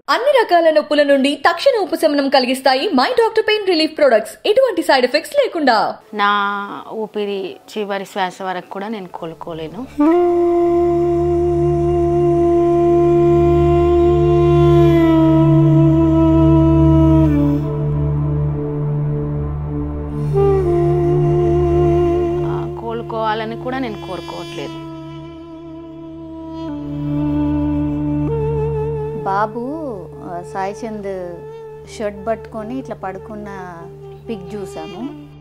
అన్ని రకాల నొప్పుల నుండి తక్షణ ఉపశమనం కలిగిస్తాయి my doctor pain relief products ఎటువంటి సైడ్ ఎఫెక్ట్స్ లేకుండా నా ఊపిరి చివరి శ్వాస వరకు కూడా నేను కోలుకోలేను ఆ, కోలుకోవాలని కూడా నేను కోరుకోవట్లేదు బాబు ఆ, సాయి చంద్ షర్ట్ పట్టుకొని ఇట్లా పడుకున్న పిక్ చూసాము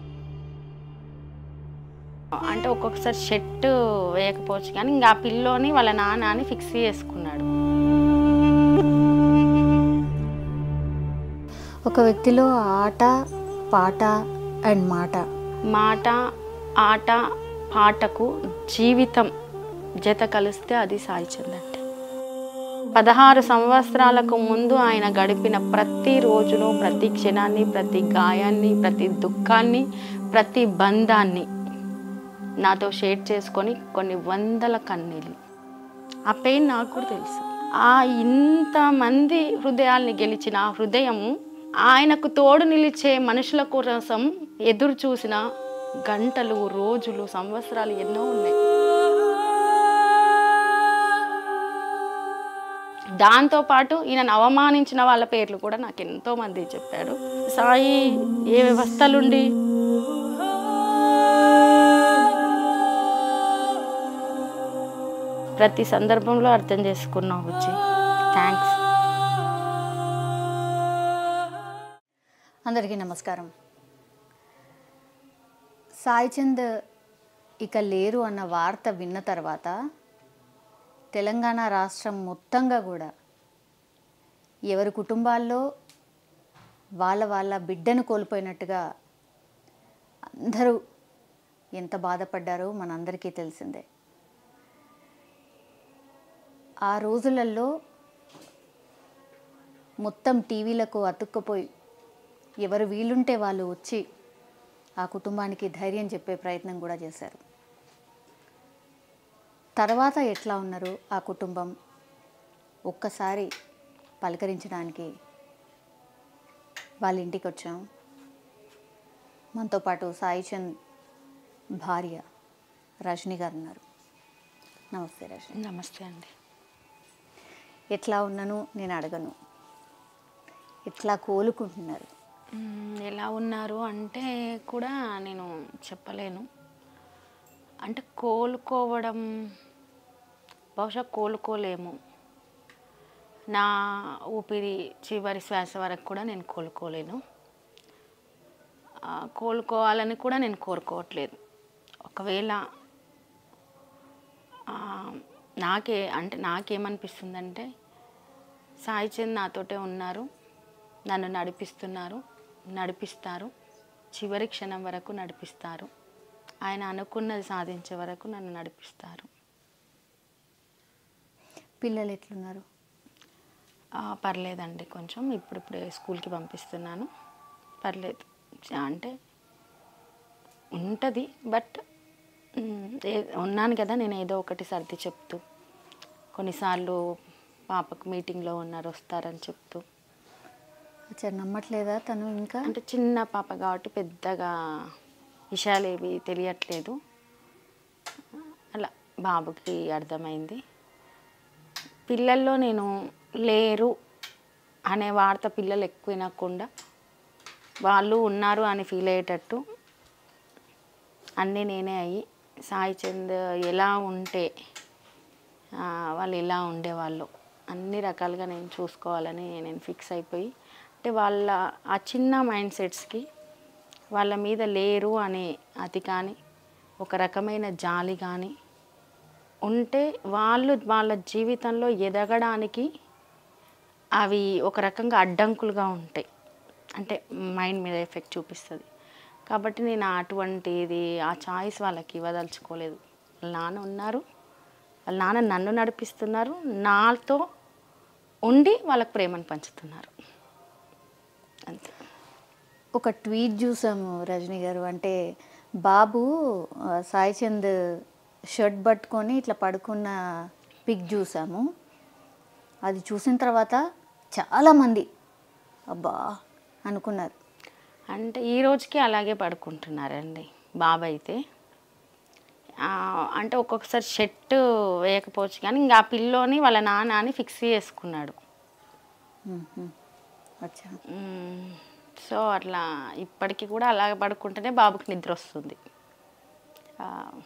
అంటే ఒక్కొక్కసారి షర్ట్ వేయకపోవచ్చు కానీ ఇంకా ఆ పిల్లోని వాళ్ళ నాన్న అని ఫిక్స్ చేసుకున్నాడు ఒక వ్యక్తిలో ఆట పాట అండ్ మాట మాట ఆట పాటకు జీవితం జత కలిస్తే అది సాయి చంద్ అంటే పదహారు సంవత్సరాలకు ముందు ఆయన గడిపిన ప్రతి రోజును ప్రతి క్షణాన్ని ప్రతి గాయాన్ని ప్రతి దుఃఖాన్ని ప్రతి బంధాన్ని నాతో షేర్ చేసుకొని కొన్ని వందల కన్నీళ్ళు ఆ పెయిన్ నాకు కూడా తెలుసు ఆ ఇంతమంది హృదయాల్ని గెలిచిన ఆ హృదయం ఆయనకు తోడు నిలిచే మనుషుల కోసం ఎదురు చూసిన గంటలు రోజులు సంవత్సరాలు ఎన్నో ఉన్నాయి దాంతో పాటు ఈయనను అవమానించిన వాళ్ళ పేర్లు కూడా నాకు ఎంతో మంది చెప్పాడు సాయి ఏ వ్యవస్థలుండి ప్రతి సందర్భంలో అర్థం చేసుకున్నావు బుజ్జి థ్యాంక్స్ అందరికీ నమస్కారం సాయి చంద్ ఇక లేరు అన్న వార్త విన్న తర్వాత తెలంగాణ రాష్ట్రం మొత్తంగా కూడా ఎవరి కుటుంబాల్లో వాళ్ళ వాళ్ళ బిడ్డను కోల్పోయినట్టుగా అందరూ ఎంత బాధపడ్డారో మనందరికీ తెలిసిందే ఆ రోజులలో మొత్తం టీవీలకు అతుక్కుపోయి ఎవరు వీలుంటే వాళ్ళు వచ్చి ఆ కుటుంబానికి ధైర్యం చెప్పే ప్రయత్నం కూడా చేశారు తర్వాత ఎట్లా ఉన్నారు ఆ కుటుంబం ఒక్కసారి పలకరించడానికి వాళ్ళ ఇంటికి వచ్చాం మనతో పాటు సాయి చంద్ భార్య రజనీ గారు ఉన్నారు నమస్తే రజనీ నమస్తే అండి ఎట్లా ఉన్నాను నేను అడగను ఎట్లా కోలుకుంటున్నారు మ్మ్, ఎలా ఉన్నారు అంటే కూడా నేను చెప్పలేను అంటే కోలుకోవడం బహుశా కోలుకోలేము నా ఊపిరి చివరి శ్వాస వరకు కూడా నేను కోలుకోలేను ఆ, కోలుకోవాలని కూడా నేను కోరుకోవట్లేదు ఒకవేళ ఆ, నాకే అంటే నాకేమనిపిస్తుందంటే సాయి చంద్ నాతోటే ఉన్నారు నన్ను నడిపిస్తున్నారు నడిపిస్తారు చివరి క్షణం వరకు నడిపిస్తారు ఆయన అనుకున్నది సాధించే వరకు నన్ను నడిపిస్తారు పిల్లలు ఎట్లున్నారు ఆ, పర్లేదండి కొంచెం ఇప్పుడిప్పుడే స్కూల్కి పంపిస్తున్నాను పర్లేదు చ- అంటే ఉంటుంది బట్ మ్, ఏ- ఉన్నాను కదా నేను ఏదో ఒకటి సర్ది చెప్తూ కొన్నిసార్లు పాపకు మీటింగ్లో ఉన్నారు వస్తారని చెప్తూ అచ్చా నమ్మట్లేదా తను ఇంకా అంటే చిన్న పాప కాబట్టి పెద్దగా విషయాలు ఏవి తెలియట్లేదు అలా బాబుకి అర్థమైంది పిల్లల్లో నేను లేరు అనే వార్త పిల్లలు ఎక్కువ వినకుండా వాళ్ళు ఉన్నారు అని ఫీల్ అయ్యేటట్టు అన్నీ నేనే అయ్యి సాయి చంద్ ఎలా ఉంటే ఆ, వాళ్ళు ఎలా ఉండేవాళ్ళు అన్ని రకాలుగా నేను చూసుకోవాలని నేను ఫిక్స్ అయిపోయి అంటే వాళ్ళ ఆ చిన్న మైండ్ సెట్స్కి వాళ్ళ మీద లేరు అనే అది కానీ ఒక రకమైన జాలి కానీ ఉంటే వాళ్ళు వాళ్ళ జీవితంలో ఎదగడానికి అవి ఒక రకంగా అడ్డంకులుగా ఉంటాయి అంటే మైండ్ మీద ఎఫెక్ట్ చూపిస్తుంది కాబట్టి నేను అటువంటిది ఆ చాయిస్ వాళ్ళకి ఇవ్వదలుచుకోలేదు వాళ్ళ నాన్న ఉన్నారు వాళ్ళ నాన్న నన్ను నడిపిస్తున్నారు నాతో ఉండి వాళ్ళకి ప్రేమను పంచుతున్నారు అంతే ఒక ట్వీట్ చూసాము రజనీ గారు అంటే బాబు ఆ, సాయి చంద్ షర్ట్ పట్టుకొని ఇట్లా పడుకున్న పిక్ చూసాము అది చూసిన తర్వాత చాలామంది అబ్బా అనుకున్నారు అంటే ఈ రోజుకి అలాగే పడుకుంటున్నారండి బాబు అయితే ఆ, అంటే ఒక్కొక్కసారి షర్ట్ వేయకపోవచ్చు కానీ ఇంకా ఆ పిల్లోని వాళ్ళ నాన్న అని ఫిక్స్ చేసుకున్నాడు మ్మ్. అచ్చా మ్మ్. సో అట్లా ఇప్పటికీ కూడా అలాగే పడుకుంటేనే బాబుకి నిద్ర వస్తుంది ఆ,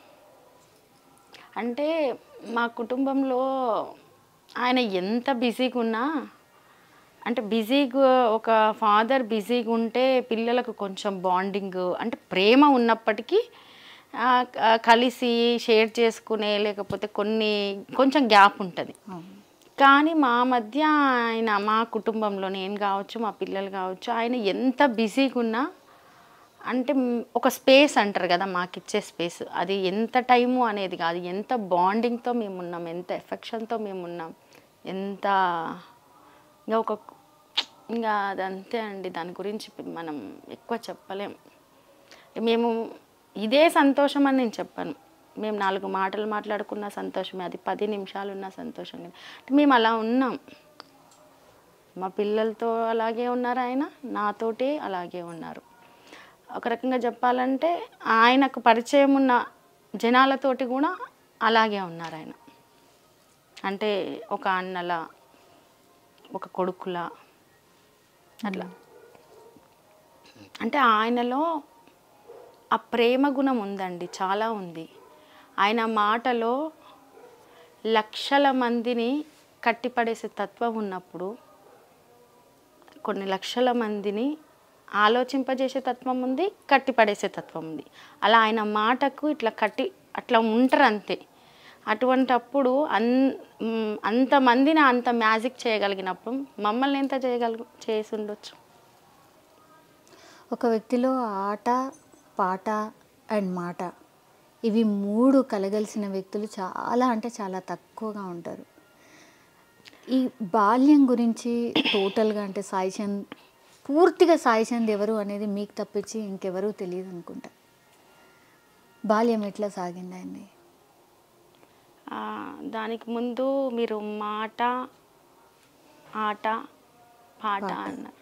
అంటే మా కుటుంబంలో ఆయన ఎంత బిజీగా ఉన్నా అంటే బిజీగా ఒక ఫాదర్ బిజీగా ఉంటే పిల్లలకు కొంచెం బాండింగ్ అంటే ప్రేమ ఉన్నప్పటికీ ఆ, ఆ, కలిసి షేర్ చేసుకునే లేకపోతే కొన్ని కొంచెం గ్యాప్ ఉంటుంది అవును కానీ మా మధ్య ఆయన మా కుటుంబంలో నేను కావచ్చు మా పిల్లలు కావచ్చు ఆయన ఎంత బిజీగా ఉన్నా అంటే మ్, ఒక స్పేస్ అంటారు కదా మాకు ఇచ్చే స్పేస్ అది ఎంత టైము అనేది కాదు ఎంత బాండింగ్తో మేము ఉన్నాం ఎంత ఎఫెక్షన్తో మేము ఉన్నాం ఎంత ఇంకా ఒక ఇంకా అదంతే అండి దాని గురించి మనం ఎక్కువ చెప్పలేం మేము ఇదే సంతోషం అని నేను చెప్పాను మేము నాలుగు మాటలు మాట్లాడుకున్న సంతోషమే అది పది నిమిషాలు ఉన్న సంతోషమే అంటే మేము అలా ఉన్నాం మా పిల్లలతో అలాగే ఉన్నారు ఆయన నాతోటి అలాగే ఉన్నారు ఒక రకంగా చెప్పాలంటే ఆయనకు పరిచయం ఉన్న జనాలతోటి కూడా అలాగే ఉన్నారు ఆయన అంటే ఒక అన్నల ఒక కొడుకులా అట్లా అంటే ఆయనలో ఆ ప్రేమ గుణం ఉందండి చాలా ఉంది ఆయన మాటలో లక్షల మందిని కట్టిపడేసే తత్వం ఉన్నప్పుడు కొన్ని లక్షల మందిని ఆలోచింపజేసే తత్వం ఉంది కట్టిపడేసే తత్వం ఉంది అలా ఆయన మాటకు ఇట్లా కట్టి అట్లా ఉంటారు అంతే అటువంటప్పుడు అన్ మ్, అంతమందిని అంత మ్యాజిక్ చేయగలిగినప్పుడు మమ్మల్ని ఎంత చేయగల చేసి ఉండొచ్చు ఒక వ్యక్తిలో ఆట పాట అండ్ మాట ఇవి మూడు కలగలిసిన వ్యక్తులు చాలా అంటే చాలా తక్కువగా ఉంటారు ఈ బాల్యం గురించి టోటల్గా అంటే సాయి చంద్ పూర్తిగా సాయి చంద్ ఎవరు అనేది మీకు తప్పించి ఇంకెవరూ తెలియదు అనుకుంటా బాల్యం ఎట్లా సాగిందండి ఆ, దానికి ముందు మీరు మాట ఆట పాట అన్నారు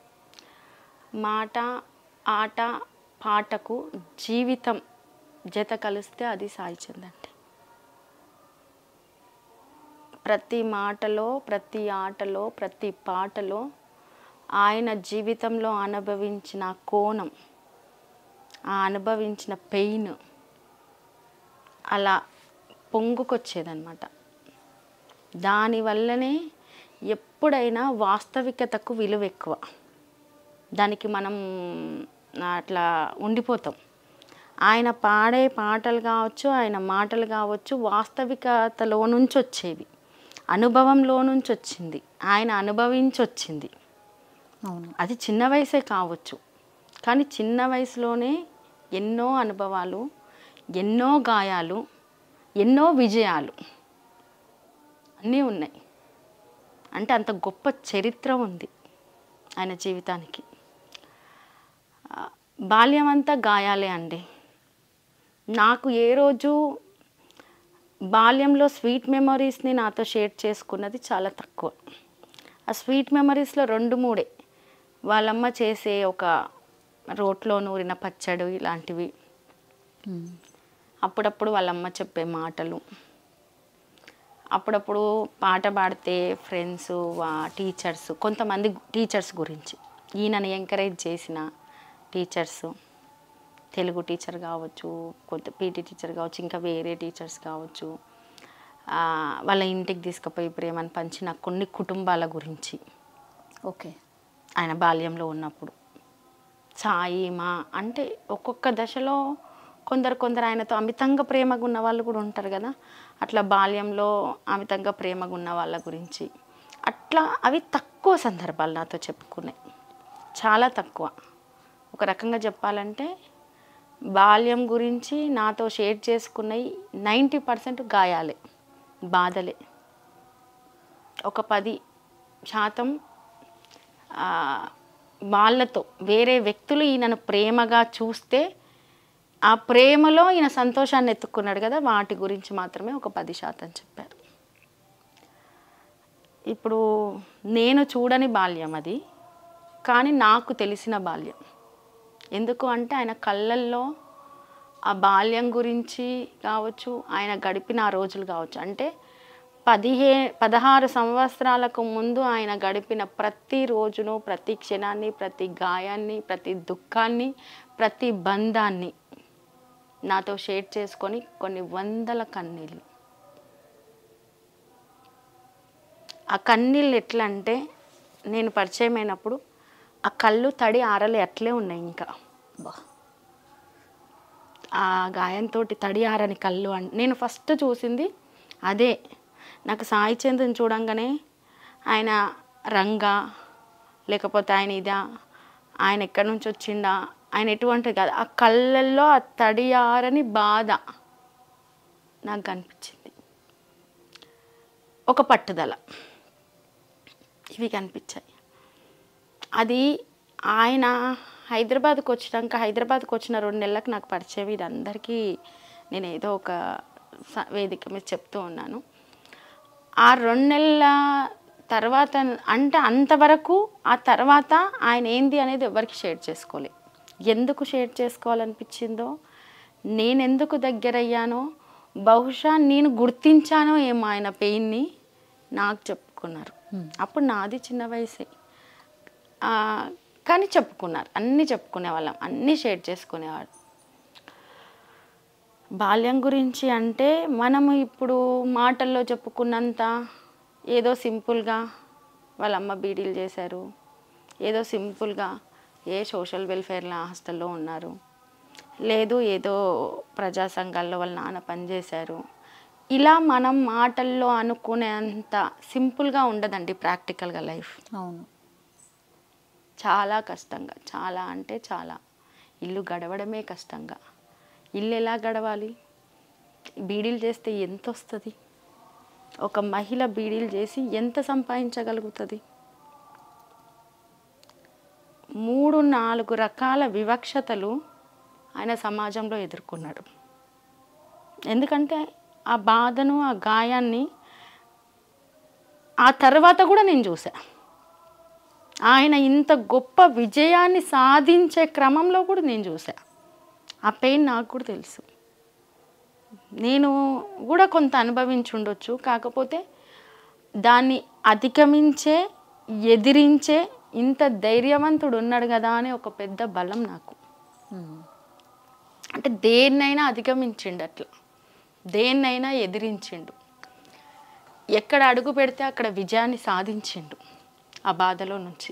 మాట ఆట పాటకు జీవితం జత కలిస్తే అది సాయి చందండి ప్రతి మాటలో ప్రతి ఆటలో ప్రతి పాటలో ఆయన జీవితంలో అనుభవించిన కోణం ఆ అనుభవించిన పెయిన్ అలా పొంగుకొచ్చేదన్నమాట దానివల్లనే ఎప్పుడైనా వాస్తవికతకు విలువ ఎక్కువ దానికి మనం అట్లా ఉండిపోతాం ఆయన పాడే పాటలు కావచ్చు ఆయన మాటలు కావచ్చు వాస్తవికతలో నుంచి వచ్చేవి అనుభవంలో నుంచి వచ్చింది ఆయన అనుభవించి వచ్చింది అవును అది చిన్న వయసే కావచ్చు కానీ చిన్న వయసులోనే ఎన్నో అనుభవాలు ఎన్నో గాయాలు ఎన్నో విజయాలు అన్నీ ఉన్నాయి అంటే అంత గొప్ప చరిత్ర ఉంది ఆయన జీవితానికి ఆ, బాల్యం అంతా గాయాలే అండి నాకు ఏ రోజు బాల్యంలో స్వీట్ మెమరీస్ని నాతో షేర్ చేసుకున్నది చాలా తక్కువ ఆ స్వీట్ మెమరీస్లో రెండు మూడే వాళ్ళమ్మ చేసే ఒక రోట్లో నూరిన పచ్చడి ఇలాంటివి మ్మ్. అప్పుడప్పుడు వాళ్ళమ్మ చెప్పే మాటలు అప్పుడప్పుడు పాట పాడితే ఫ్రెండ్స్ టీచర్స్ కొంతమంది టీచర్స్ గురించి ఈయనని ఎంకరేజ్ చేసిన టీచర్స్ తెలుగు టీచర్ కావచ్చు కొంత పీటీ టీచర్ కావచ్చు ఇంకా వేరే టీచర్స్ కావచ్చు ఆ, వాళ్ళ ఇంటికి తీసుకుపోయి ప్రేమను పంచిన కొన్ని కుటుంబాల గురించి ఓకే ఆయన బాల్యంలో ఉన్నప్పుడు సాయి మా అంటే ఒక్కొక్క దశలో కొందరు కొందరు ఆయనతో అమితంగా ప్రేమగా ఉన్న వాళ్ళు కూడా ఉంటారు కదా అట్లా బాల్యంలో అమితంగా ప్రేమగా ఉన్న వాళ్ళ గురించి అట్లా అవి తక్కువ సందర్భాలు నాతో చెప్పుకున్నాయి చాలా తక్కువ ఒక రకంగా చెప్పాలంటే బాల్యం గురించి నాతో షేర్ చేసుకున్నవి నైంటీ పర్సెంట్ గాయాలే బాధలే ఒక పది శాతం ఆ, వాళ్ళతో వేరే వ్యక్తులు ఈయనను ప్రేమగా చూస్తే ఆ ప్రేమలో ఈయన సంతోషాన్ని ఎత్తుక్కున్నాడు కదా వాటి గురించి మాత్రమే ఒక పది శాతం చెప్పారు ఇప్పుడు నేను చూడని బాల్యం అది కానీ నాకు తెలిసిన బాల్యం ఎందుకు అంటే ఆయన కళ్ళల్లో ఆ బాల్యం గురించి కావచ్చు ఆయన గడిపిన ఆ రోజులు కావచ్చు అంటే పదిహే పదహారు సంవత్సరాలకు ముందు ఆయన గడిపిన ప్రతి రోజును ప్రతి క్షణాన్ని ప్రతి గాయాన్ని ప్రతి దుఃఖాన్ని ప్రతి బంధాన్ని నాతో షేర్ చేసుకొని కొన్ని వందల కన్నీళ్ళు ఆ కన్నీళ్ళు ఎట్లా అంటే నేను పరిచయం అయినప్పుడు ఆ కళ్ళు తడి ఆరలే అట్లే ఉన్నాయి ఇంకా బా ఆ గాయంతో తడి ఆరని కళ్ళు అన్ నేను ఫస్ట్ చూసింది అదే నాకు సాయి చంద్రని చూడంగానే ఆయన రంగా లేకపోతే ఆయన ఇదా ఆయన ఎక్కడి నుంచి వచ్చిండా ఆయన ఎటువంటి కాదు ఆ కళ్ళల్లో ఆ తడి ఆరని బాధ నాకు కనిపించింది ఒక పట్టుదల ఇవి కనిపించాయి అది ఆయన హైదరాబాద్కి వచ్చినాక హైదరాబాద్కి వచ్చిన రెండు నెలలకు నాకు పరిచయం ఇది అందరికీ నేను ఏదో ఒక స- వేదిక మీద చెప్తూ ఉన్నాను ఆ రెండు నెలల తర్వాత అంటే అంతవరకు ఆ తర్వాత ఆయన ఏంది అనేది ఎవరికి షేర్ చేసుకోలే ఎందుకు షేర్ చేసుకోవాలనిపించిందో నేను ఎందుకు దగ్గరయ్యానో బహుశా నేను గుర్తించానో ఏమో ఆయన పెయిన్ని నాకు చెప్పుకున్నారు అప్పుడు నాది చిన్న వయసే ఆ, కానీ చెప్పుకున్నారు అన్నీ చెప్పుకునే వాళ్ళం అన్నీ షేర్ చేసుకునేవాడు బాల్యం గురించి అంటే మనము ఇప్పుడు మాటల్లో చెప్పుకున్నంత ఏదో సింపుల్గా వాళ్ళ అమ్మ బీడీలు చేశారు ఏదో సింపుల్గా ఏ సోషల్ వెల్ఫేర్ హాస్టల్లో ఉన్నారు లేదు ఏదో ప్రజా సంఘాల్లో వాళ్ళ నాన్న పనిచేశారు ఇలా మనం మాటల్లో అనుకునేంత సింపుల్గా ఉండదండి ప్రాక్టికల్గా లైఫ్ అవును చాలా కష్టంగా చాలా అంటే చాలా ఇల్లు గడవడమే కష్టంగా ఇల్లు ఎలా గడవాలి బీడీలు చేస్తే ఎంత వస్తుంది ఒక మహిళ బీడీలు చేసి ఎంత సంపాదించగలుగుతుంది మూడు నాలుగు రకాల వివక్షతలు ఆయన సమాజంలో ఎదుర్కొన్నాడు ఎందుకంటే ఆ బాధను ఆ గాయాన్ని ఆ తర్వాత కూడా నేను చూసా ఆయన ఇంత గొప్ప విజయాన్ని సాధించే క్రమంలో కూడా నేను చూసా ఆ పెయిన్ నాకు కూడా తెలుసు నేను కూడా కొంత అనుభవించి ఉండొచ్చు కాకపోతే దాన్ని అధిగమించే ఎదిరించే ఇంత ధైర్యవంతుడు ఉన్నాడు కదా అని ఒక పెద్ద బలం నాకు ఉమ్. అంటే దేన్నైనా అధిగమించిండు అట్లా దేన్నైనా ఎదిరించిండు ఎక్కడ అడుగు పెడితే అక్కడ విజయాన్ని సాధించిండు ఆ బాధలో నుంచి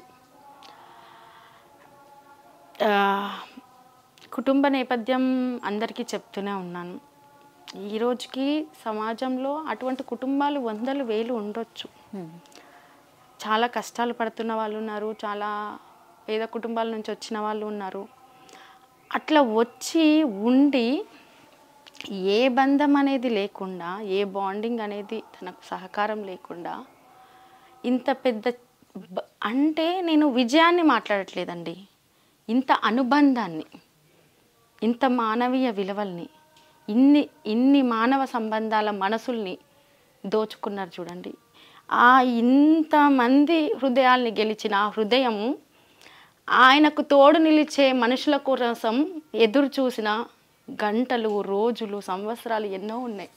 ఆ, కుటుంబ నేపథ్యం అందరికీ చెప్తూనే ఉన్నాను ఈ రోజుకి సమాజంలో అటువంటి కుటుంబాలు వందలు వేలు ఉండొచ్చు ఉమ్. చాలా కష్టాలు పడుతున్న వాళ్ళు ఉన్నారు చాలా పేద కుటుంబాల నుంచి వచ్చిన వాళ్ళు ఉన్నారు అట్లా వచ్చి ఉండి ఏ బంధం అనేది లేకుండా ఏ బాండింగ్ అనేది తనకు సహకారం లేకుండా ఇంత పెద్ద బ- అంటే నేను విజయాన్ని మాట్లాడట్లేదండి ఇంత అనుబంధాన్ని ఇంత మానవీయ విలువల్ని ఇన్ని ఇన్ని మానవ సంబంధాల మనసుల్ని దోచుకున్నారు చూడండి ఆ ఇంతమంది హృదయాల్ని గెలిచిన ఆ హృదయము ఆయనకు తోడు నిలిచే మనుషుల కోసం ఎదురు చూసిన గంటలు రోజులు సంవత్సరాలు ఎన్నో ఉన్నాయి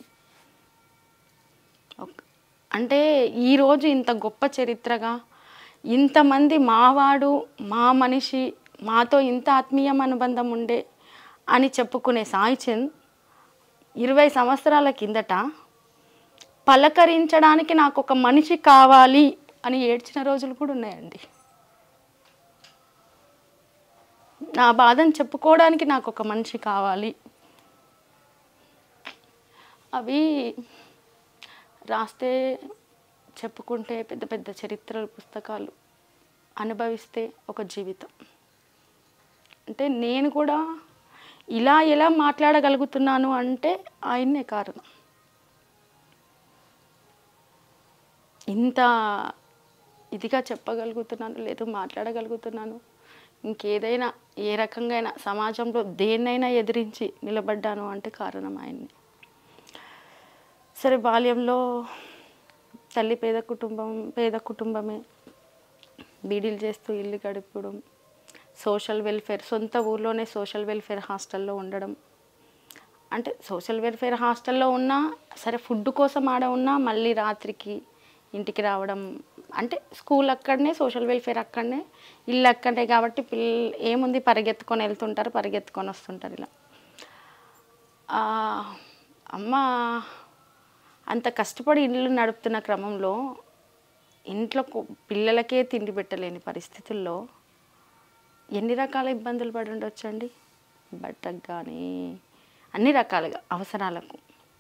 ఒక- అంటే ఈరోజు ఇంత గొప్ప చరిత్రగా ఇంతమంది మావాడు మా మనిషి మాతో ఇంత ఆత్మీయం అనుబంధం ఉండే అని చెప్పుకునే సాయి చంద్ ఇరవై సంవత్సరాల కిందట పలకరించడానికి నాకు ఒక మనిషి కావాలి అని ఏడ్చిన రోజులు కూడా ఉన్నాయండి నా బాధను చెప్పుకోవడానికి నాకు ఒక మనిషి కావాలి అవి రాస్తే చెప్పుకుంటే పెద్ద పెద్ద చరిత్రల పుస్తకాలు అనుభవిస్తే ఒక జీవితం అంటే నేను కూడా ఇలా ఎలా మాట్లాడగలుగుతున్నాను అంటే ఆయన్నే కారణం ఇంత ఇదిగా చెప్పగలుగుతున్నాను లేదు మాట్లాడగలుగుతున్నాను ఇంకేదైనా ఏ రకంగా అయినా సమాజంలో దేన్నైనా ఎదిరించి నిలబడ్డాను అంటే కారణం ఆయన్ని సరే బాల్యంలో తల్లి పేద కుటుంబం పేద కుటుంబమే బీడీలు చేస్తూ ఇల్లు గడపడం సోషల్ వెల్ఫేర్ సొంత ఊర్లోనే సోషల్ వెల్ఫేర్ హాస్టల్లో ఉండడం అంటే సోషల్ వెల్ఫేర్ హాస్టల్లో ఉన్నా సరే ఫుడ్ కోసం ఆడ ఉన్నా మళ్ళీ రాత్రికి ఇంటికి రావడం అంటే స్కూల్ అక్కడనే సోషల్ వెల్ఫేర్ అక్కడనే ఇల్లు అక్కడనే కాబట్టి పిల్ల ఏముంది పరిగెత్తుకొని వెళ్తుంటారు పరిగెత్తుకొని వస్తుంటారు ఇలా ఆ, అమ్మ అంత కష్టపడి ఇల్లు నడుపుతున్న క్రమంలో ఇంట్లో కు- పిల్లలకే తిండి పెట్టలేని పరిస్థితుల్లో ఎన్ని రకాల ఇబ్బందులు పడి ఉండొచ్చండి బట్టకు కానీ అన్ని రకాలుగా అవసరాలకు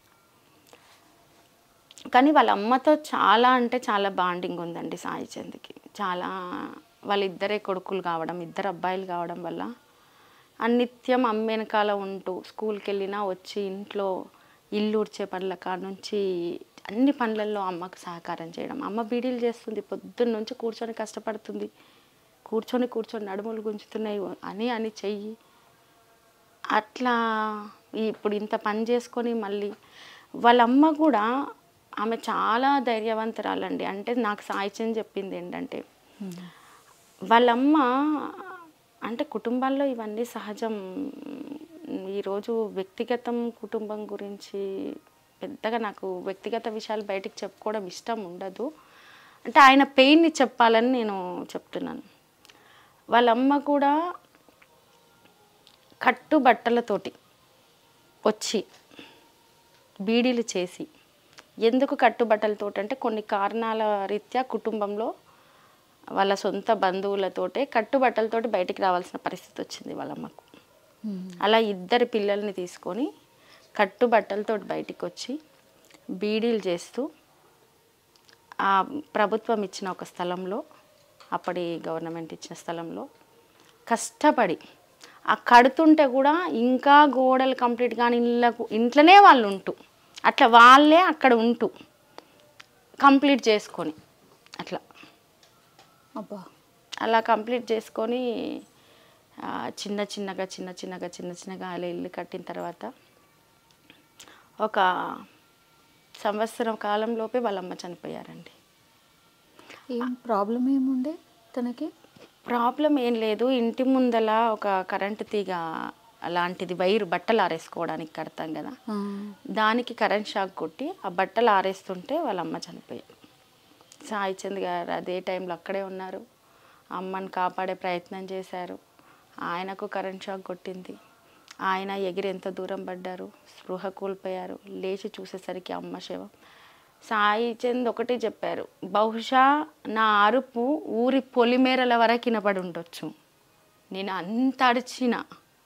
కానీ వాళ్ళ అమ్మతో చాలా అంటే చాలా బాండింగ్ ఉందండి సాయి చంద్కి చాలా వాళ్ళిద్దరే కొడుకులు కావడం ఇద్దరు అబ్బాయిలు కావడం వల్ల ఆ నిత్యం అమ్మ వెనకాల ఉంటూ స్కూల్కి వెళ్ళినా వచ్చి ఇంట్లో ఇల్లు ఉడ్చే పనుల కాడ నుంచి అన్ని పనులలో అమ్మకు సహకారం చేయడం అమ్మ బీడీలు చేస్తుంది పొద్దున్న నుంచి కూర్చొని కష్టపడుతుంది కూర్చొని కూర్చొని నడుములు గుంజుతున్నాయి అని అని చెయ్యి అట్లా ఇప్పుడు ఇంత పని చేసుకొని మళ్ళీ వాళ్ళ అమ్మ కూడా ఆమె చాలా ధైర్యవంతురాలండి అంటే నాకు సాయిచంద్ చెప్పింది ఏంటంటే వాళ్ళమ్మ అంటే కుటుంబాల్లో ఇవన్నీ సహజం ఈరోజు వ్యక్తిగతం కుటుంబం గురించి పెద్దగా నాకు వ్యక్తిగత విషయాలు బయటికి చెప్పుకోవడం ఇష్టం ఉండదు అంటే ఆయన పెయిన్ని చెప్పాలని నేను చెప్తున్నాను వాళ్ళమ్మ కూడా కట్టు బట్టలతోటి వచ్చి బీడీలు చేసి ఎందుకు కట్టుబట్టలతోటి అంటే కొన్ని కారణాల రీత్యా కుటుంబంలో వాళ్ళ సొంత బంధువులతోటే కట్టుబట్టలతోటి బయటికి రావాల్సిన పరిస్థితి వచ్చింది వాళ్ళమ్మకు అలా ఇద్దరు పిల్లల్ని తీసుకొని కట్టుబట్టలతో బయటికి వచ్చి బీడీలు చేస్తూ ఆ ప్రభుత్వం ఇచ్చిన ఒక స్థలంలో అప్పటి గవర్నమెంట్ ఇచ్చిన స్థలంలో కష్టపడి ఆ కడుతుంటే కూడా ఇంకా గోడలు కంప్లీట్ కానీ ఇళ్ళకు ఇంట్లోనే వాళ్ళు ఉంటూ అట్లా వాళ్ళే అక్కడ ఉంటూ కంప్లీట్ చేసుకొని అట్లా అబ్బా అలా కంప్లీట్ చేసుకొని ఆ, చిన్న చిన్నగా చిన్న చిన్నగా చిన్న చిన్నగా అలా ఇల్లు కట్టిన తర్వాత ఒక సంవత్సరం కాలంలోపే వాళ్ళ అమ్మ చనిపోయారండి ఏం ప్రాబ్లం ఏముండే తనకి ప్రాబ్లం ఏం లేదు ఇంటి ముందల ఒక కరెంటు తీగ లాంటిది వైరు బట్టలు ఆరేసుకోవడానికి కడతాం కదా ఆ, దానికి కరెంట్ షాక్ కొట్టి ఆ బట్టలు ఆరేస్తుంటే వాళ్ళ అమ్మ చనిపోయారు సాయి చంద్ గారు అదే టైంలో అక్కడే ఉన్నారు అమ్మని కాపాడే ప్రయత్నం చేశారు ఆయనకు కరెంట్ షాక్ కొట్టింది ఆయన ఎగిరి ఎంత దూరం పడ్డారు స్పృహ కోల్పోయారు లేచి చూసేసరికి అమ్మ శవం సాయి చంద్ ఒకటి చెప్పారు బహుశా నా అరుపు ఊరి పొలిమేరల వరకు వినపడి ఉండొచ్చు నేను అంత అడిచినా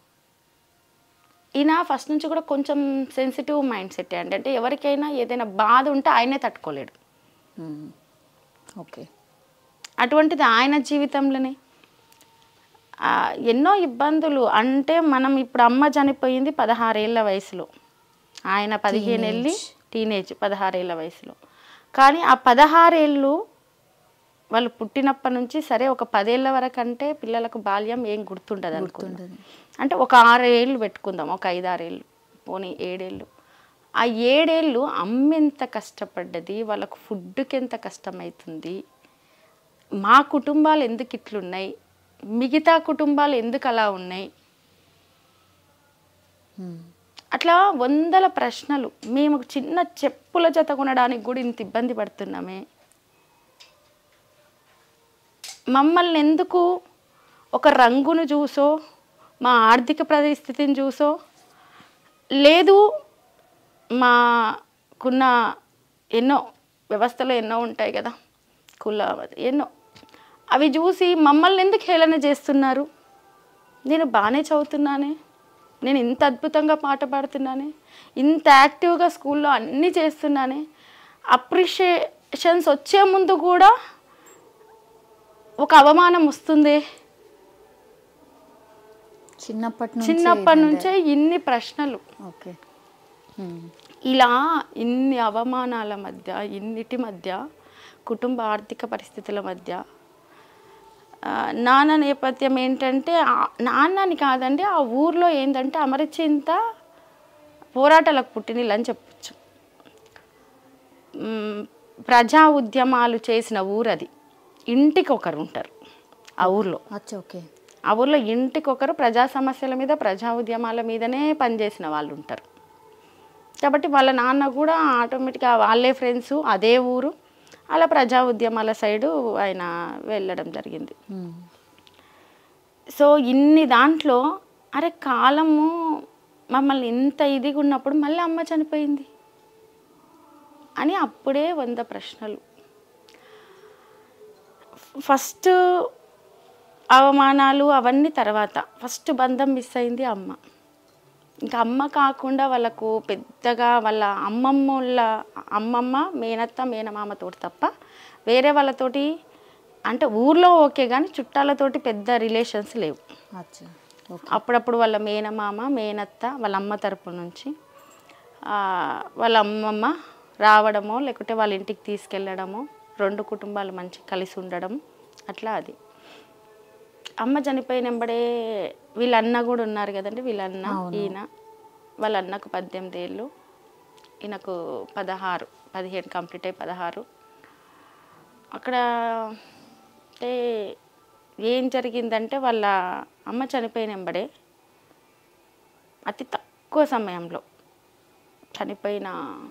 ఈయన ఫస్ట్ నుంచి కూడా కొంచెం సెన్సిటివ్ మైండ్ సెట్ అండి అంటే ఎవరికైనా ఏదైనా బాధ ఉంటే ఆయనే తట్టుకోలేడు ఉమ్, ఓకే అటువంటిది ఆయన జీవితంలోనే ఆ, ఎన్నో ఇబ్బందులు అంటే మనం ఇప్పుడు అమ్మ చనిపోయింది పదహారేళ్ళ వయసులో ఆయన పదిహేను వెళ్ళి టీనేజ్ పదహారేళ్ళ వయసులో కానీ ఆ పదహారేళ్ళు వాళ్ళు పుట్టినప్పటి నుంచి సరే ఒక పదేళ్ళ వరకు అంటే పిల్లలకు బాల్యం ఏం గుర్తుండదు అనుకుంటుంది గుర్తుండదు. అంటే ఒక ఆరేళ్ళు పెట్టుకుందాం ఒక ఐదారేళ్ళు పోనీ ఏడేళ్ళు ఆ ఏడేళ్ళు అమ్మ ఎంత కష్టపడ్డది వాళ్ళకు ఫుడ్కి ఎంత కష్టమవుతుంది మా కుటుంబాలు ఎందుకు ఇట్లున్నాయి మిగతా కుటుంబాలు ఎందుకు అలా ఉన్నాయి ఉమ్, అట్లా వందల ప్రశ్నలు మేము చిన్న చెప్పుల జత కొనడానికి కూడా ఇంత ఇబ్బంది పడుతున్నామే మమ్మల్ని ఎందుకు ఒక రంగును చూసో మా ఆర్థిక పరిస్థితిని చూసో లేదు మాకున్న ఎన్నో వ్యవస్థలు ఎన్నో ఉంటాయి కదా కుల ఎన్నో అవి చూసి మమ్మల్ని ఎందుకు హేళన చేస్తున్నారు నేను బాగానే చదువుతున్నానే నేను ఇంత అద్భుతంగా పాట పాడుతున్నానే ఇంత యాక్టివ్గా స్కూల్లో అన్నీ చేస్తున్నానే అప్రిషియేషన్స్ వచ్చే ముందు కూడా ఒక అవమానం వస్తుంది చిన్నప్పటి నుంచి చిన్నప్పటి నుంచే ఇన్ని ప్రశ్నలు ఓకే ఉమ్, ఇలా ఇన్ని అవమానాల మధ్య ఇన్నిటి మధ్య కుటుంబ ఆర్థిక పరిస్థితుల మధ్య ఆ, నాన్న నేపథ్యం ఏంటంటే ఆ- నాన్నని కాదండి ఆ ఊర్లో ఏంటంటే అమరచింత పోరాటాలకు పుట్టినిల్లు అని చెప్పచ్చు మ్, ప్రజా ఉద్యమాలు చేసిన ఊరు అది ఇంటికి ఒకరు ఉంటారు ఆ ఊర్లో అచ్చా ఓకే ఆ ఊర్లో ఇంటికి ఒకరు ప్రజా సమస్యల మీద ప్రజా ఉద్యమాల మీదనే పనిచేసిన వాళ్ళు ఉంటారు కాబట్టి వాళ్ళ నాన్న కూడా ఆటోమేటిక్గా వాళ్ళే ఫ్రెండ్స్ అదే ఊరు అలా ప్రజా ఉద్యమాల సైడు ఆయన వెళ్ళడం జరిగింది మ్మ్. సో ఇన్ని దాంట్లో అరే కాలము మమ్మల్ని ఇంత ఇదిగా ఉన్నప్పుడు మళ్ళీ అమ్మ చనిపోయింది అని అప్పుడే వంద ప్రశ్నలు ఫస్ట్ అవమానాలు అవన్నీ తర్వాత ఫస్ట్ బంధం మిస్ అయింది అమ్మ ఇంకా అమ్మ కాకుండా వాళ్ళకు పెద్దగా వాళ్ళ అమ్మమ్మల అమ్మమ్మ మేనత్త మేనమామతో తప్ప వేరే వాళ్ళతోటి అంటే ఊర్లో ఓకే కానీ చుట్టాలతోటి పెద్ద రిలేషన్స్ లేవు అచ్చా ఓకే అప్పుడప్పుడు వాళ్ళ మేనమామ మేనత్త వాళ్ళ అమ్మ తరపు నుంచి ఆ, వాళ్ళ అమ్మమ్మ రావడమో లేకుంటే వాళ్ళ ఇంటికి తీసుకెళ్ళడమో రెండు కుటుంబాలు మంచి కలిసి ఉండడం అట్లా అది అమ్మ చనిపోయిన వెంబడే వీళ్ళ అన్న కూడా ఉన్నారు కదండి వీళ్ళ అన్న ఈయన వాళ్ళ అన్నకు పద్దెనిమిది ఏళ్ళు ఈయనకు పదహారు పదిహేను కంప్లీట్ అయ్యి పదహారు అక్కడ అంటే ఏం జరిగిందంటే వాళ్ళ అమ్మ చనిపోయిన వెంబడే అతి తక్కువ సమయంలో చనిపోయిన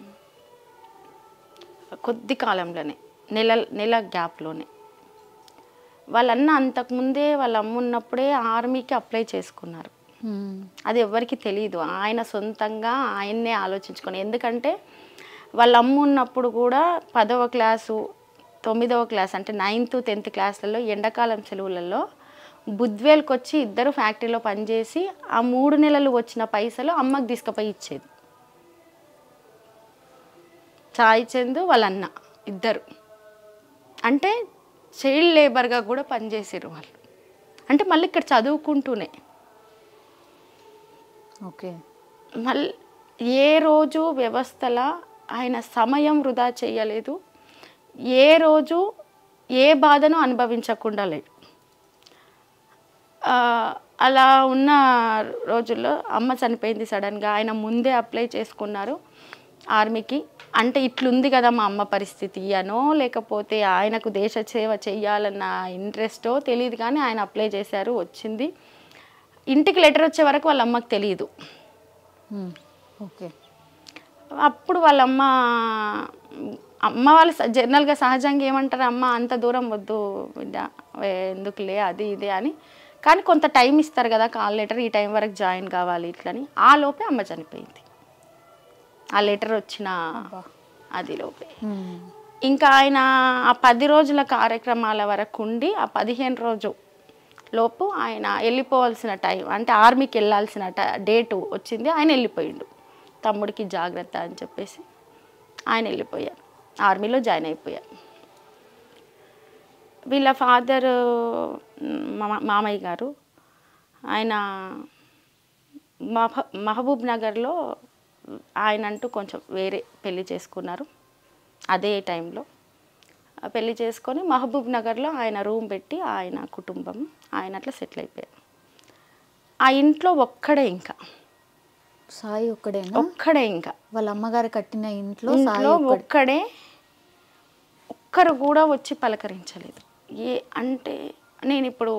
కొద్ది కాలంలోనే నెల నెల గ్యాప్లోనే వాళ్ళన్న అంతకుముందే వాళ్ళ అమ్మ ఉన్నప్పుడే ఆర్మీకి అప్లై చేసుకున్నారు మ్మ్. అది ఎవరికి తెలియదు ఆయన సొంతంగా ఆయన్నే ఆలోచించుకొని ఎందుకంటే వాళ్ళ అమ్మ ఉన్నప్పుడు కూడా పదవ క్లాసు తొమ్మిదవ క్లాస్ అంటే నైన్త్ టెన్త్ క్లాసులలో ఎండాకాలం సెలవులలో బుద్వేల్కి వచ్చి ఇద్దరు ఫ్యాక్టరీలో పనిచేసి ఆ మూడు నెలలు వచ్చిన పైసలు అమ్మకి తీసుకుపోయి ఇచ్చేది సాయి చందు వాళ్ళ అన్న ఇద్దరు అంటే చైల్డ్ లేబర్గా కూడా పనిచేసారు వాళ్ళు అంటే మళ్ళీ ఇక్కడ చదువుకుంటూనే ఓకే మళ్ళీ ఏ రోజు వ్యవస్థల ఆయన సమయం వృధా చేయలేదు ఏ రోజు ఏ బాధను అనుభవించకుండా లేడు ఆ, అలా ఉన్న రోజుల్లో అమ్మ చనిపోయింది సడన్గా ఆయన ముందే అప్లై చేసుకున్నారు ఆర్మీకి అంటే ఇట్లుంది కదా మా అమ్మ పరిస్థితి అనో లేకపోతే ఆయనకు దేశ సేవ చేయాలన్న ఇంట్రెస్టో తెలియదు కానీ ఆయన అప్లై చేశారు వచ్చింది ఇంటికి లెటర్ వచ్చే వరకు వాళ్ళ అమ్మకి తెలియదు మ్మ్. ఓకే అప్పుడు వాళ్ళ అమ్మ అమ్మ వాళ్ళు స- జనరల్గా సహజంగా ఏమంటారు అమ్మ అంత దూరం వద్దు బిడ్డ ఏ- ఎందుకులే అది ఇది అని కానీ కొంత టైం ఇస్తారు కదా కాల్ లెటర్ ఈ టైం వరకు జాయిన్ కావాలి ఇట్లని ఆ లోపే అమ్మ చనిపోయింది ఆ లెటర్ వచ్చిన అది లోపే మ్మ్. ఇంకా ఆయన ఆ పది రోజుల కార్యక్రమాల వరకు ఉండి ఆ పదిహేను రోజు లోపు ఆయన వెళ్ళిపోవాల్సిన టైం అంటే ఆర్మీకి వెళ్ళాల్సిన ట- డేటు వచ్చింది ఆయన వెళ్ళిపోయిండు తమ్ముడికి జాగ్రత్త అని చెప్పేసి ఆయన వెళ్ళిపోయారు ఆర్మీలో జాయిన్ అయిపోయారు వీళ్ళ ఫాదర్ మామయ్య గారు ఆయన మహ మహబూబ్ నగర్లో ఆయన అంటూ కొంచెం వేరే పెళ్లి చేసుకున్నారు అదే టైంలో ఆ పెళ్లి చేసుకొని మహబూబ్ నగర్లో ఆయన రూమ్ పెట్టి ఆయన కుటుంబం ఆయన అట్లా సెటిల్ అయిపోయారు ఆ ఇంట్లో ఒక్కడే ఇంకా సాయి ఒక్కడేనా ఒక్కడే ఇంకా వాళ్ళ అమ్మగారు కట్టిన ఇంట్లో సాయి ఇంట్లో ఒక్కడే ఒక్కడే ఒక్కరు కూడా వచ్చి పలకరించలేదు ఏ అంటే నేను ఇప్పుడు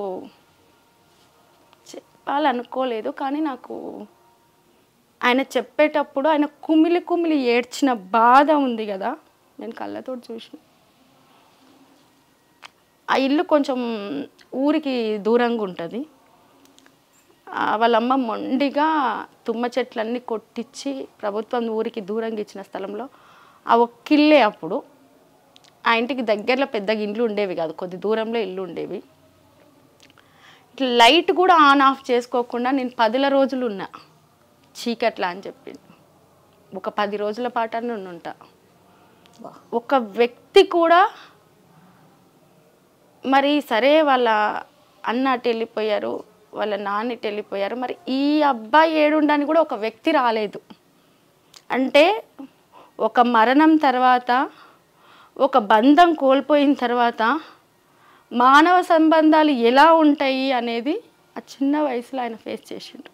చెప్పాలనుకోలేదు కానీ నాకు ఆయన చెప్పేటప్పుడు ఆయన కుమిలి కుమిలి ఏడ్చిన బాధ ఉంది కదా నేను కళ్ళతో చూసిన ఆ ఇల్లు కొంచెం ఊరికి దూరంగా ఉంటుంది ఆ, వాళ్ళ అమ్మ మొండిగా తుమ్మ చెట్లన్నీ కొట్టించి ప్రభుత్వం ఊరికి దూరంగా ఇచ్చిన స్థలంలో ఆ ఒక్కిల్లే అప్పుడు ఆ ఇంటికి దగ్గరలో పెద్దగా ఇండ్లు ఉండేవి కాదు కొద్ది దూరంలో ఇల్లు ఉండేవి ఇట్లా లైట్ కూడా ఆన్ ఆఫ్ చేసుకోకుండా నేను పదుల రోజులు ఉన్నా చీకట్లా అని చెప్పి ఒక పది రోజుల పాటు అని ఉంటా వా. ఒక వ్యక్తి కూడా మరి సరే వాళ్ళ అన్న అటు వెళ్ళిపోయారు వాళ్ళ నాన్న ఇటు వెళ్ళిపోయారు మరి ఈ అబ్బాయి ఏడుండని కూడా ఒక వ్యక్తి రాలేదు అంటే ఒక మరణం తర్వాత ఒక బంధం కోల్పోయిన తర్వాత మానవ సంబంధాలు ఎలా ఉంటాయి అనేది ఆ చిన్న వయసులో ఆయన ఫేస్ చేసిండు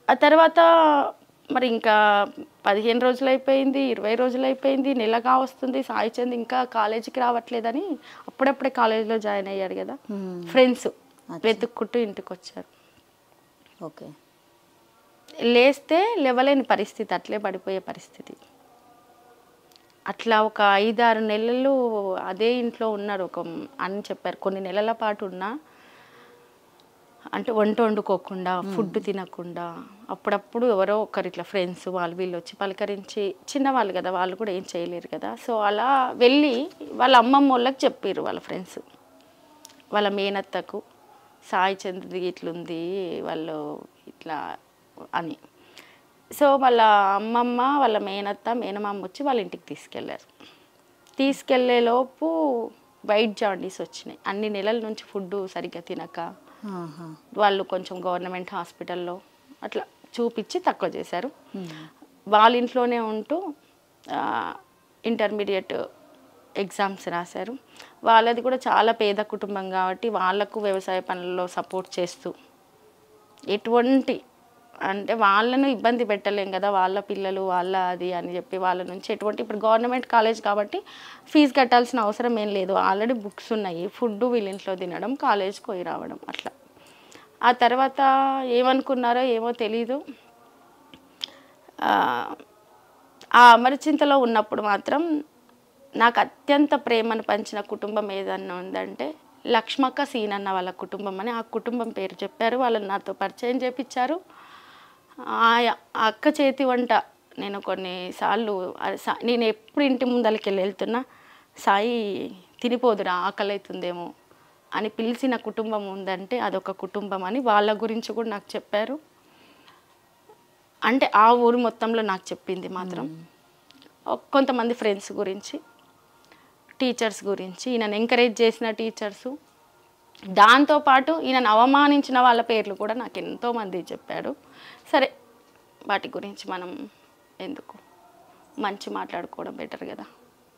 ఆ తర్వాత మరి ఇంకా పదిహేను రోజులు అయిపోయింది ఇరవై రోజులు అయిపోయింది నెలగా వస్తుంది సాయి చంద్ ఇంకా కాలేజీకి రావట్లేదని అప్పుడప్పుడే కాలేజీలో జాయిన్ అయ్యాడు కదా Hmm. ఫ్రెండ్స్ వెతుక్కుంటూ ఇంటికి వచ్చారు ఓకే లేస్తే లేవలేని పరిస్థితి అట్లే పడిపోయే పరిస్థితి అట్లా ఒక ఐదారు నెలలు అదే ఇంట్లో ఉన్నారు ఒక అని చెప్పారు కొన్ని నెలల పాటు ఉన్నా అంటే వంట వండుకోకుండా ఫుడ్ తినకుండా అప్పుడప్పుడు ఎవరో ఒకరు ఇట్లా ఫ్రెండ్స్ వాళ్ళు వీళ్ళు వచ్చి పలకరించి చిన్నవాళ్ళు కదా వాళ్ళు కూడా ఏం చేయలేరు కదా సో అలా వెళ్ళి వాళ్ళ అమ్మమ్మ వాళ్ళకి చెప్పారు వాళ్ళ ఫ్రెండ్స్ వాళ్ళ మేనత్తకు సాయి చంద్రది ఇట్లుంది వాళ్ళు ఇట్లా అని సో వాళ్ళ అమ్మమ్మ వాళ్ళ మేనత్త మేనమామ వచ్చి వాళ్ళ ఇంటికి తీసుకెళ్ళారు తీసుకెళ్లే లోపు వైట్ జాండీస్ వచ్చినాయి అన్ని నెలల నుంచి ఫుడ్ సరిగ్గా తినక ఆహా. వాళ్ళు కొంచెం గవర్నమెంట్ హాస్పిటల్లో అట్లా చూపించి తక్కువ చేశారు వాళ్ళ ఇంట్లోనే ఉంటూ ఇంటర్మీడియట్ ఎగ్జామ్స్ రాశారు వాళ్ళది కూడా చాలా పేద కుటుంబం కాబట్టి వాళ్ళకు వ్యవసాయ పనుల్లో సపోర్ట్ చేస్తూ ఎటువంటి అంటే వాళ్ళను ఇబ్బంది పెట్టలేం కదా వాళ్ళ పిల్లలు వాళ్ళ అది అని చెప్పి వాళ్ళ నుంచి ఎటువంటి ఇప్పుడు గవర్నమెంట్ కాలేజ్ కాబట్టి ఫీజు కట్టాల్సిన అవసరం ఏం లేదు ఆల్రెడీ బుక్స్ ఉన్నాయి ఫుడ్ వీళ్ళ ఇంట్లో తినడం కాలేజ్కి పోయి రావడం అట్లా ఆ తర్వాత ఏమనుకున్నారో ఏమో తెలీదు ఆ, ఆ అమరచింతలో ఉన్నప్పుడు మాత్రం నాకు అత్యంత ప్రేమను పంచిన కుటుంబం ఏదన్నా ఉందంటే లక్ష్మక్క సీనన్న వాళ్ళ కుటుంబం అని ఆ కుటుంబం పేరు చెప్పారు వాళ్ళని నాతో పరిచయం చేపించారు ఆ ఆ అక్క చేతి వంట నేను కొన్నిసార్లు అది సా- నేను ఎప్పుడు ఇంటి ముందలకి వెళ్ళి వెళ్తున్నా సాయి తినిపోదురా ఆకలి అవుతుందేమో అని పిలిచిన కుటుంబం ఉందంటే అదొక కుటుంబం అని వాళ్ళ గురించి కూడా నాకు చెప్పారు అంటే ఆ ఊరు మొత్తంలో నాకు చెప్పింది మాత్రం ఒక- కొంతమంది ఫ్రెండ్స్ గురించి టీచర్స్ గురించి ఈయనను ఎంకరేజ్ చేసిన టీచర్సు దాంతోపాటు ఈయనను అవమానించిన వాళ్ళ పేర్లు కూడా నాకు ఎంతోమంది చెప్పాడు సరే వాటి గురించి మనం ఎందుకు మంచి మాట్లాడుకోవడం బెటర్ కదా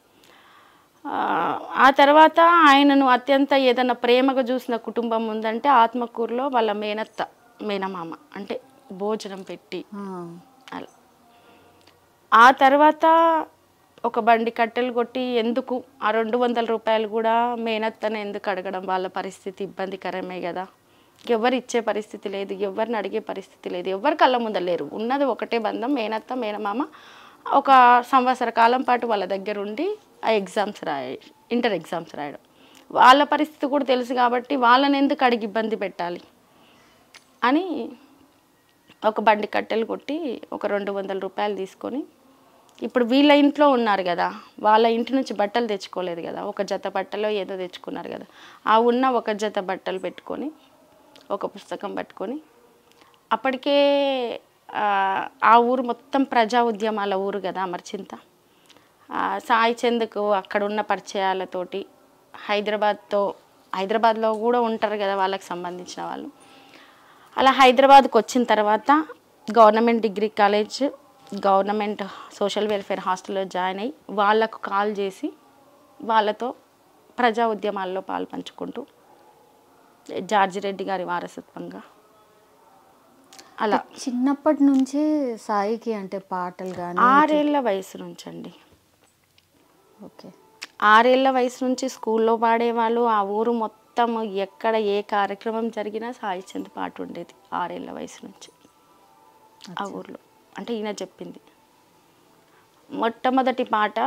ఆ, ఆ తర్వాత ఆయనను అత్యంత ఏదైనా ప్రేమగా చూసిన కుటుంబం ఉందంటే ఆత్మకూరులో వాళ్ళ మేనత్త మేనమామ అంటే భోజనం పెట్టి ఆ. అలా ఆ తర్వాత ఒక బండి కట్టెలు కొట్టి ఎందుకు ఆ రెండు వందల రూపాయలు కూడా మేనత్తను ఎందుకు అడగడం వాళ్ళ పరిస్థితి ఇబ్బందికరమే కదా ఎవరు ఇచ్చే పరిస్థితి లేదు ఎవరిని అడిగే పరిస్థితి లేదు ఎవరు కళ్ళ ముందర లేరు ఉన్నది ఒకటే బంధం మేనత్త మేనమామ ఒక సంవత్సర కాలం పాటు వాళ్ళ దగ్గర ఉండి ఆ ఎగ్జామ్స్ రాయ ఇంటర్ ఎగ్జామ్స్ రాయడం వాళ్ళ పరిస్థితి కూడా తెలుసు కాబట్టి వాళ్ళని ఎందుకు అడిగి ఇబ్బంది పెట్టాలి అని ఒక బండి కట్టెలు కొట్టి ఒక రెండు వందల రూపాయలు తీసుకొని ఇప్పుడు వీళ్ళ ఇంట్లో ఉన్నారు కదా వాళ్ళ ఇంటి నుంచి బట్టలు తెచ్చుకోలేదు కదా ఒక జత బట్టలో ఏదో తెచ్చుకున్నారు కదా ఆ ఉన్న ఒక జత బట్టలు పెట్టుకొని ఒక పుస్తకం పట్టుకొని అప్పటికే ఆ, ఆ ఊరు మొత్తం ప్రజా ఉద్యమాల ఊరు కదా అమర్చింత ఆ, సాయి చంద్కు అక్కడ ఉన్న పరిచయాలతోటి హైదరాబాద్తో హైదరాబాద్లో కూడా ఉంటారు కదా వాళ్ళకి సంబంధించిన వాళ్ళు అలా హైదరాబాద్కి వచ్చిన తర్వాత government degree college government social welfare హాస్టల్లో జాయిన్ అయ్యి వాళ్ళకు కాల్ చేసి వాళ్ళతో ప్రజా ఉద్యమాల్లో పాలు పంచుకుంటూ జార్జి రెడ్డి గారి వారసత్వంగా అలా చిన్నప్పటి నుంచే సాయికి అంటే పాటలు కానీ ఆరేళ్ల వయసు నుంచి అండి ఓకే ఆరేళ్ల వయసు నుంచి స్కూల్లో పాడేవాళ్ళు ఆ ఊరు మొత్తం ఎక్కడ ఏ కార్యక్రమం జరిగినా సాయి చంద్ పాట ఉండేది ఆరేళ్ల వయసు నుంచి ఆ ఊర్లో అంటే ఈయన చెప్పింది మొట్టమొదటి పాట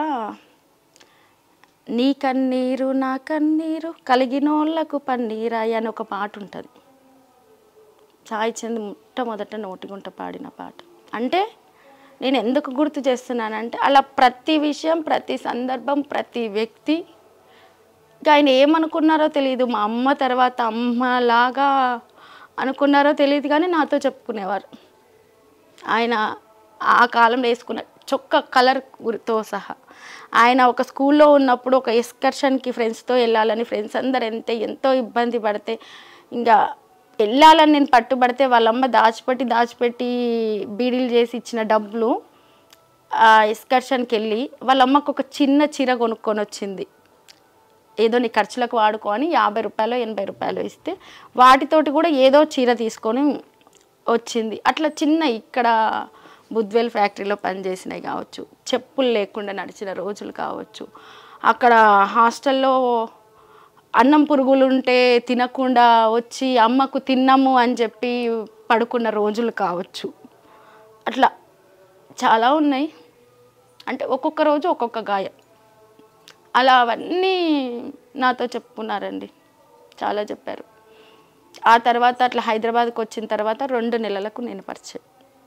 నీ కన్నీరు నా కన్నీరు కలిగినోళ్ళకు పన్నీరాయి అని ఒక పాట ఉంటుంది సాయి చంద్ మొట్టమొదట నోటిగుంట పాడిన పాట అంటే నేను ఎందుకు గుర్తు చేస్తున్నానంటే అలా ప్రతి విషయం ప్రతి సందర్భం ప్రతి వ్యక్తి ఇంకా ఆయన ఏమనుకున్నారో తెలియదు మా అమ్మ తర్వాత అమ్మలాగా అనుకున్నారో తెలియదు కానీ నాతో చెప్పుకునేవారు ఆయన ఆ కాలంలో వేసుకున్న చొక్క కలర్ గురితో సహా ఆయన ఒక స్కూల్లో ఉన్నప్పుడు ఒక ఎక్స్కర్షన్కి ఫ్రెండ్స్తో వెళ్ళాలని ఫ్రెండ్స్ అందరు ఎంత ఎంతో ఇబ్బంది పడితే ఇంకా వెళ్ళాలని నేను పట్టుబడితే వాళ్ళమ్మ దాచిపెట్టి దాచిపెట్టి బీడీలు చేసి ఇచ్చిన డబ్బులు ఆ ఎక్స్కర్షన్కి వెళ్ళి వాళ్ళ అమ్మకు ఒక చిన్న చీర కొనుక్కొని వచ్చింది ఏదో నీ ఖర్చులకు వాడుకో అని యాభై రూపాయలు ఎనభై రూపాయలు ఇస్తే వాటితోటి కూడా ఏదో చీర తీసుకొని వచ్చింది అట్లా చిన్న ఇక్కడ బుద్వెల్ ఫ్యాక్టరీలో పనిచేసినవి కావచ్చు చెప్పులు లేకుండా నడిచిన రోజులు కావచ్చు అక్కడ హాస్టల్లో అన్నం పురుగులు ఉంటే తినకుండా వచ్చి అమ్మకు తిన్నాము అని చెప్పి పడుకున్న రోజులు కావచ్చు అట్లా చాలా ఉన్నాయి అంటే ఒక్కొక్క రోజు ఒక్కొక్క గాయం అలా అవన్నీ నాతో చెప్పుకున్నారండి చాలా చెప్పారు ఆ తర్వాత అట్లా హైదరాబాద్కి వచ్చిన తర్వాత రెండు నెలలకు నేను పరిచయం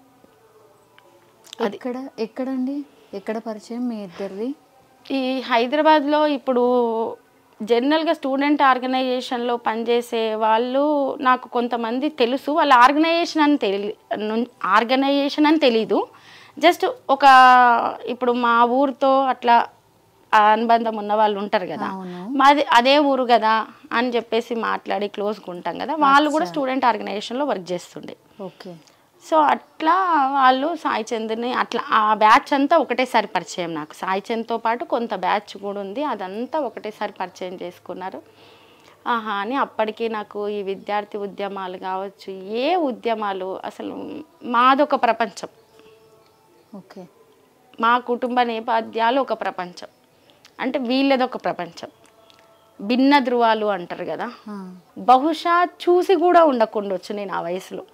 ఎక్కడ ఎక్కడండి ఎక్కడ పరిచయం మీ ఇద్దరిది ఈ హైదరాబాద్లో ఇప్పుడు జనరల్గా స్టూడెంట్ ఆర్గనైజేషన్లో పనిచేసే వాళ్ళు నాకు కొంతమంది తెలుసు వాళ్ళ ఆర్గనైజేషన్ అని తెలి ఆర్గనైజేషన్ అని తెలీదు జస్ట్ ఒక ఇప్పుడు మా ఊరితో అట్లా ఆ అనుబంధం ఉన్న వాళ్ళు ఉంటారు కదా అవును. మాది అదే ఊరు కదా అని చెప్పేసి మాట్లాడి క్లోజ్గా ఉంటాం కదా వాళ్ళు కూడా స్టూడెంట్ ఆర్గనైజేషన్లో వర్క్ చేస్తుండే ఓకే సో అట్లా వాళ్ళు సాయి చంద్ని అట్లా ఆ బ్యాచ్ అంతా ఒకటేసారి పరిచయం నాకు సాయి చంద్తో పాటు కొంత బ్యాచ్ కూడా ఉంది అదంతా ఒకటేసారి పరిచయం చేసుకున్నారు ఆహా అని అప్పటికి నాకు ఈ విద్యార్థి ఉద్యమాలు కావచ్చు ఏ ఉద్యమాలు అసలు మాదొక ప్రపంచం ఓకే మా కుటుంబ నేపథ్యాలు ఒక ప్రపంచం అంటే వీళ్ళది ఒక ప్రపంచం భిన్న ధృవాలు అంటారు కదా ఆ, బహుశా చూసి కూడా ఉండకుండొచ్చు నేను ఆ వయసులో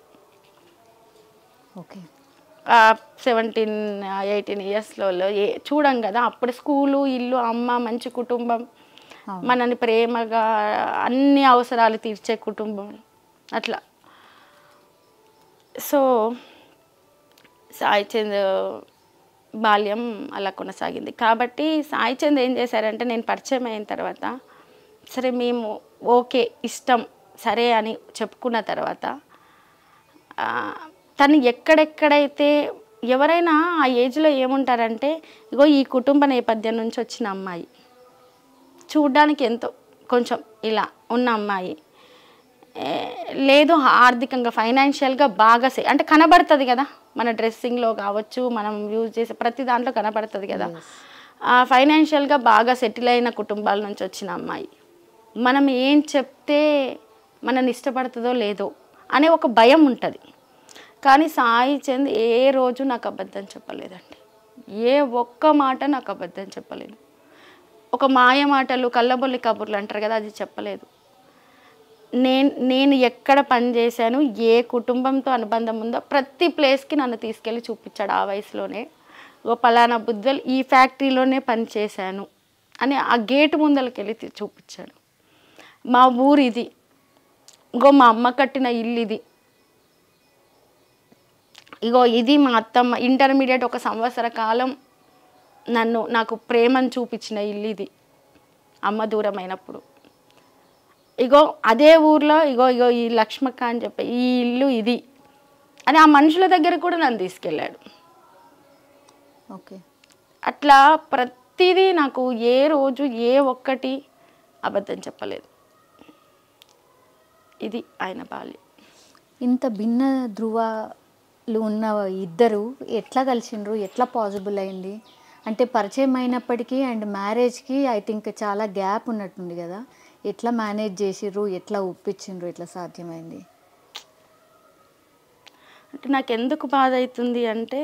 ఓకే సెవెంటీన్ ఎయిటీన్ ఇయర్స్లో ఏ చూడం కదా అప్పుడు స్కూలు ఇల్లు అమ్మ మంచి కుటుంబం అవును. మనని ప్రేమగా అన్ని అవసరాలు తీర్చే కుటుంబం అట్లా సో సాయి చంద్ బాల్యం అలా కొనసాగింది కాబట్టి సాయి చంద్ ఏం చేశారంటే నేను పరిచయం అయిన తర్వాత సరే మేము ఓకే ఇష్టం సరే అని చెప్పుకున్న తర్వాత ఆ, తను ఎక్కడెక్కడైతే ఎవరైనా ఆ ఏజ్లో ఏముంటారంటే ఇగో ఈ కుటుంబ నేపథ్యం నుంచి వచ్చిన అమ్మాయి చూడ్డానికి ఎంతో కొంచెం ఇలా ఉన్న అమ్మాయి ఏ, లేదు ఆర్థికంగా ఫైనాన్షియల్గా బాగా సే అంటే కనబడుతుంది కదా మన డ్రెస్సింగ్లో కావచ్చు మనం యూజ్ చేసే ప్రతి దాంట్లో కనబడుతుంది కదా ఫైనాన్షియల్గా బాగా సెటిల్ అయిన కుటుంబాల నుంచి వచ్చిన అమ్మాయి మనం ఏం చెప్తే మనని ఇష్టపడుతుందో లేదో అనే ఒక భయం ఉంటుంది కానీ సాయి చంద్ ఏ రోజు నాకు అబద్ధం చెప్పలేదండి ఏ ఒక్క మాట నాకు అబద్ధం చెప్పలేదు ఒక మాయ మాటలు కళ్ళబొల్లి కబుర్లు అంటారు కదా అది చెప్పలేదు నేను నేను ఎక్కడ పని చేశాను ఏ కుటుంబంతో అనుబంధం ఉందో ప్రతి ప్లేస్కి నన్ను తీసుకెళ్ళి చూపించాడు ఆ వయసులోనే ఓ పలానా బుద్ధలు ఈ ఫ్యాక్టరీలోనే పని చేశాను అని ఆ గేటు ముందలకి వెళ్ళి తీ- చూపించాడు మా ఊరు ఇది ఇంకో మా అమ్మ కట్టిన ఇల్లు ఇది ఇగో ఇది మా అత్తమ్మ ఇంటర్మీడియట్ ఒక సంవత్సర కాలం నన్ను నాకు ప్రేమను చూపించిన ఇల్లు ఇది అమ్మ దూరమైనప్పుడు ఇగో అదే ఊర్లో ఇగో ఇగో ఈ లక్ష్మక్క అని చెప్పి ఈ ఇల్లు ఇది అని ఆ మనుషుల దగ్గర కూడా నన్ను తీసుకెళ్ళాడు ఓకే అట్లా ప్రతిదీ నాకు ఏ రోజు ఏ ఒక్కటి అబద్ధం చెప్పలేదు ఇది ఆయన బాల్యం ఇంత భిన్న ధృవాలు ఉన్న ఇద్దరు ఎట్లా కలిసిండ్రు ఎట్లా పాసిబుల్ అయింది అంటే పరిచయం అయినప్పటికీ అండ్ మ్యారేజ్కి ఐ థింక్ చాలా గ్యాప్ ఉన్నట్టుంది కదా ఎట్లా మేనేజ్ చేసిర్రు ఎట్లా ఒప్పించిండ్రు ఎట్లా సాధ్యమైంది అంటే నాకు ఎందుకు బాధ అవుతుంది అంటే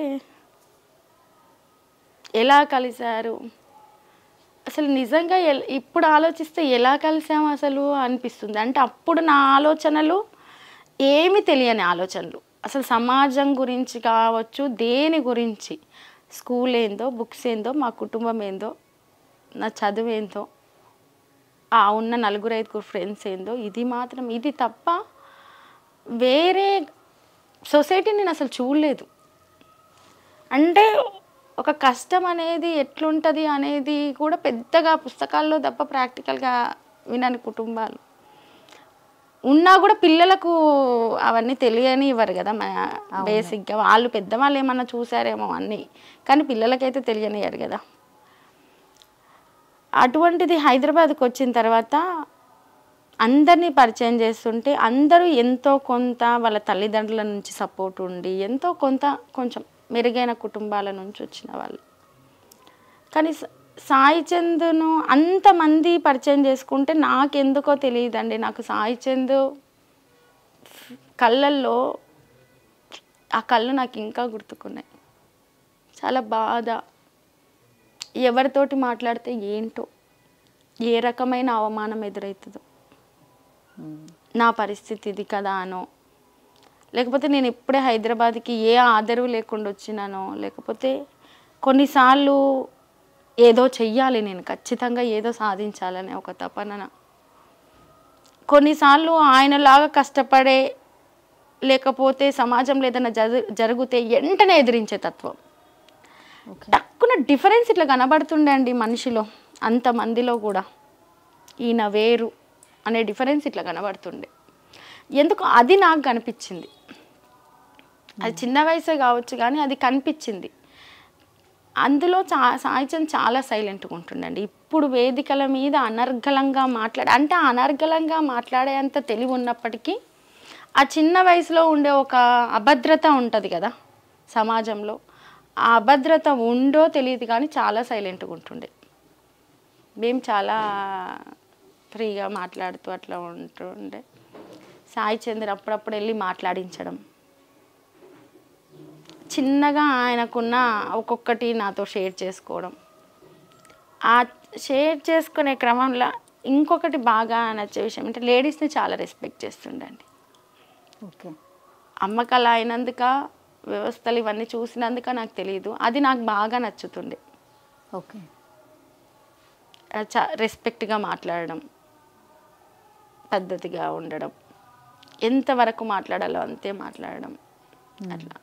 ఎలా కలిశారు అసలు నిజంగా ఎల్- ఇప్పుడు ఆలోచిస్తే ఎలా కలిసాము అసలు అనిపిస్తుంది అంటే అప్పుడు నా ఆలోచనలు ఏమీ తెలియని ఆలోచనలు అసలు సమాజం గురించి కావచ్చు దేని గురించి స్కూల్ ఏందో బుక్స్ ఏందో మా కుటుంబం ఏందో నా చదువు ఏందో ఆ ఉన్న నలుగురు ఐదుగురు ఫ్రెండ్స్ ఏందో ఇది మాత్రం ఇది తప్ప వేరే సొసైటీని నేను అసలు చూడలేదు అంటే ఒక కష్టం అనేది ఎట్లుంటుంది అనేది కూడా పెద్దగా పుస్తకాల్లో తప్ప ప్రాక్టికల్గా వినని కుటుంబాలు ఉన్నా కూడా పిల్లలకు అవన్నీ తెలియని ఇవ్వరు కదా బేసిక్గా వాళ్ళు పెద్దవాళ్ళు ఏమన్నా చూసారేమో అన్నీ కానీ పిల్లలకైతే తెలియనియ్యారు కదా అటువంటిది హైదరాబాద్కి వచ్చిన తర్వాత అందరినీ పరిచయం చేస్తుంటే అందరూ ఎంతో కొంత వాళ్ళ తల్లిదండ్రుల నుంచి సపోర్ట్ ఉండి ఎంతో కొంత కొంచెం మెరుగైన కుటుంబాల నుంచి వచ్చిన వాళ్ళు కానీ స- సాయి చంద్ను అంతమంది పరిచయం చేసుకుంటే నాకెందుకో తెలియదండి నాకు సాయి చంద్ కళ్ళల్లో ఆ కళ్ళు నాకు ఇంకా గుర్తుకున్నాయి చాలా బాధ ఎవరితోటి మాట్లాడితే ఏంటో ఏ రకమైన అవమానం ఎదురవుతుందో నా పరిస్థితి ఇది కదా అనో లేకపోతే నేను ఇప్పుడే హైదరాబాద్కి ఏ ఆదరవు లేకుండా వచ్చినానో లేకపోతే కొన్నిసార్లు ఏదో చెయ్యాలి నేను ఖచ్చితంగా ఏదో సాధించాలనే ఒక తపన కొన్నిసార్లు ఆయనలాగా కష్టపడే లేకపోతే సమాజంలో ఏదైనా జరు జరిగితే వెంటనే ఎదిరించే తత్వం ఓకే టక్కున డిఫరెన్స్ ఇట్లా కనబడుతుండే అండి మనిషిలో అంతమందిలో కూడా ఈయన వేరు అనే డిఫరెన్స్ ఇట్లా కనబడుతుండే ఎందుకు అది నాకు కనిపించింది అది చిన్న వయసే కావచ్చు కానీ అది కనిపించింది అందులో చా సాయిచంద్ చాలా సైలెంట్గా ఉంటుండండి ఇప్పుడు వేదికల మీద అనర్గళంగా మాట్లాడే అంటే ఆ అనర్గళంగా మాట్లాడేంత తెలివి ఉన్నప్పటికీ ఆ చిన్న వయసులో ఉండే ఒక అభద్రత ఉంటుంది కదా సమాజంలో ఆ అభద్రత ఉందో తెలియదు కానీ చాలా సైలెంట్గా ఉంటుండే మేము చాలా ఫ్రీగా మాట్లాడుతూ అట్లా ఉంటుండే సాయి చంద్ర అప్పుడప్పుడు వెళ్ళి మాట్లాడించడం చిన్నగా ఆయనకున్న ఒక్కొక్కటి నాతో షేర్ చేసుకోవడం ఆ షేర్ చేసుకునే క్రమంలో ఇంకొకటి బాగా నచ్చే విషయం అంటే లేడీస్ని చాలా రెస్పెక్ట్ చేస్తుండండి ఓకే అమ్మకాలు అయినందుక వ్యవస్థలు ఇవన్నీ చూసినందుక నాకు తెలియదు అది నాకు బాగా నచ్చుతుండే ఓకే చ రెస్పెక్ట్గా మాట్లాడడం పద్ధతిగా ఉండడం ఎంతవరకు మాట్లాడాలో అంతే మాట్లాడడం అట్లా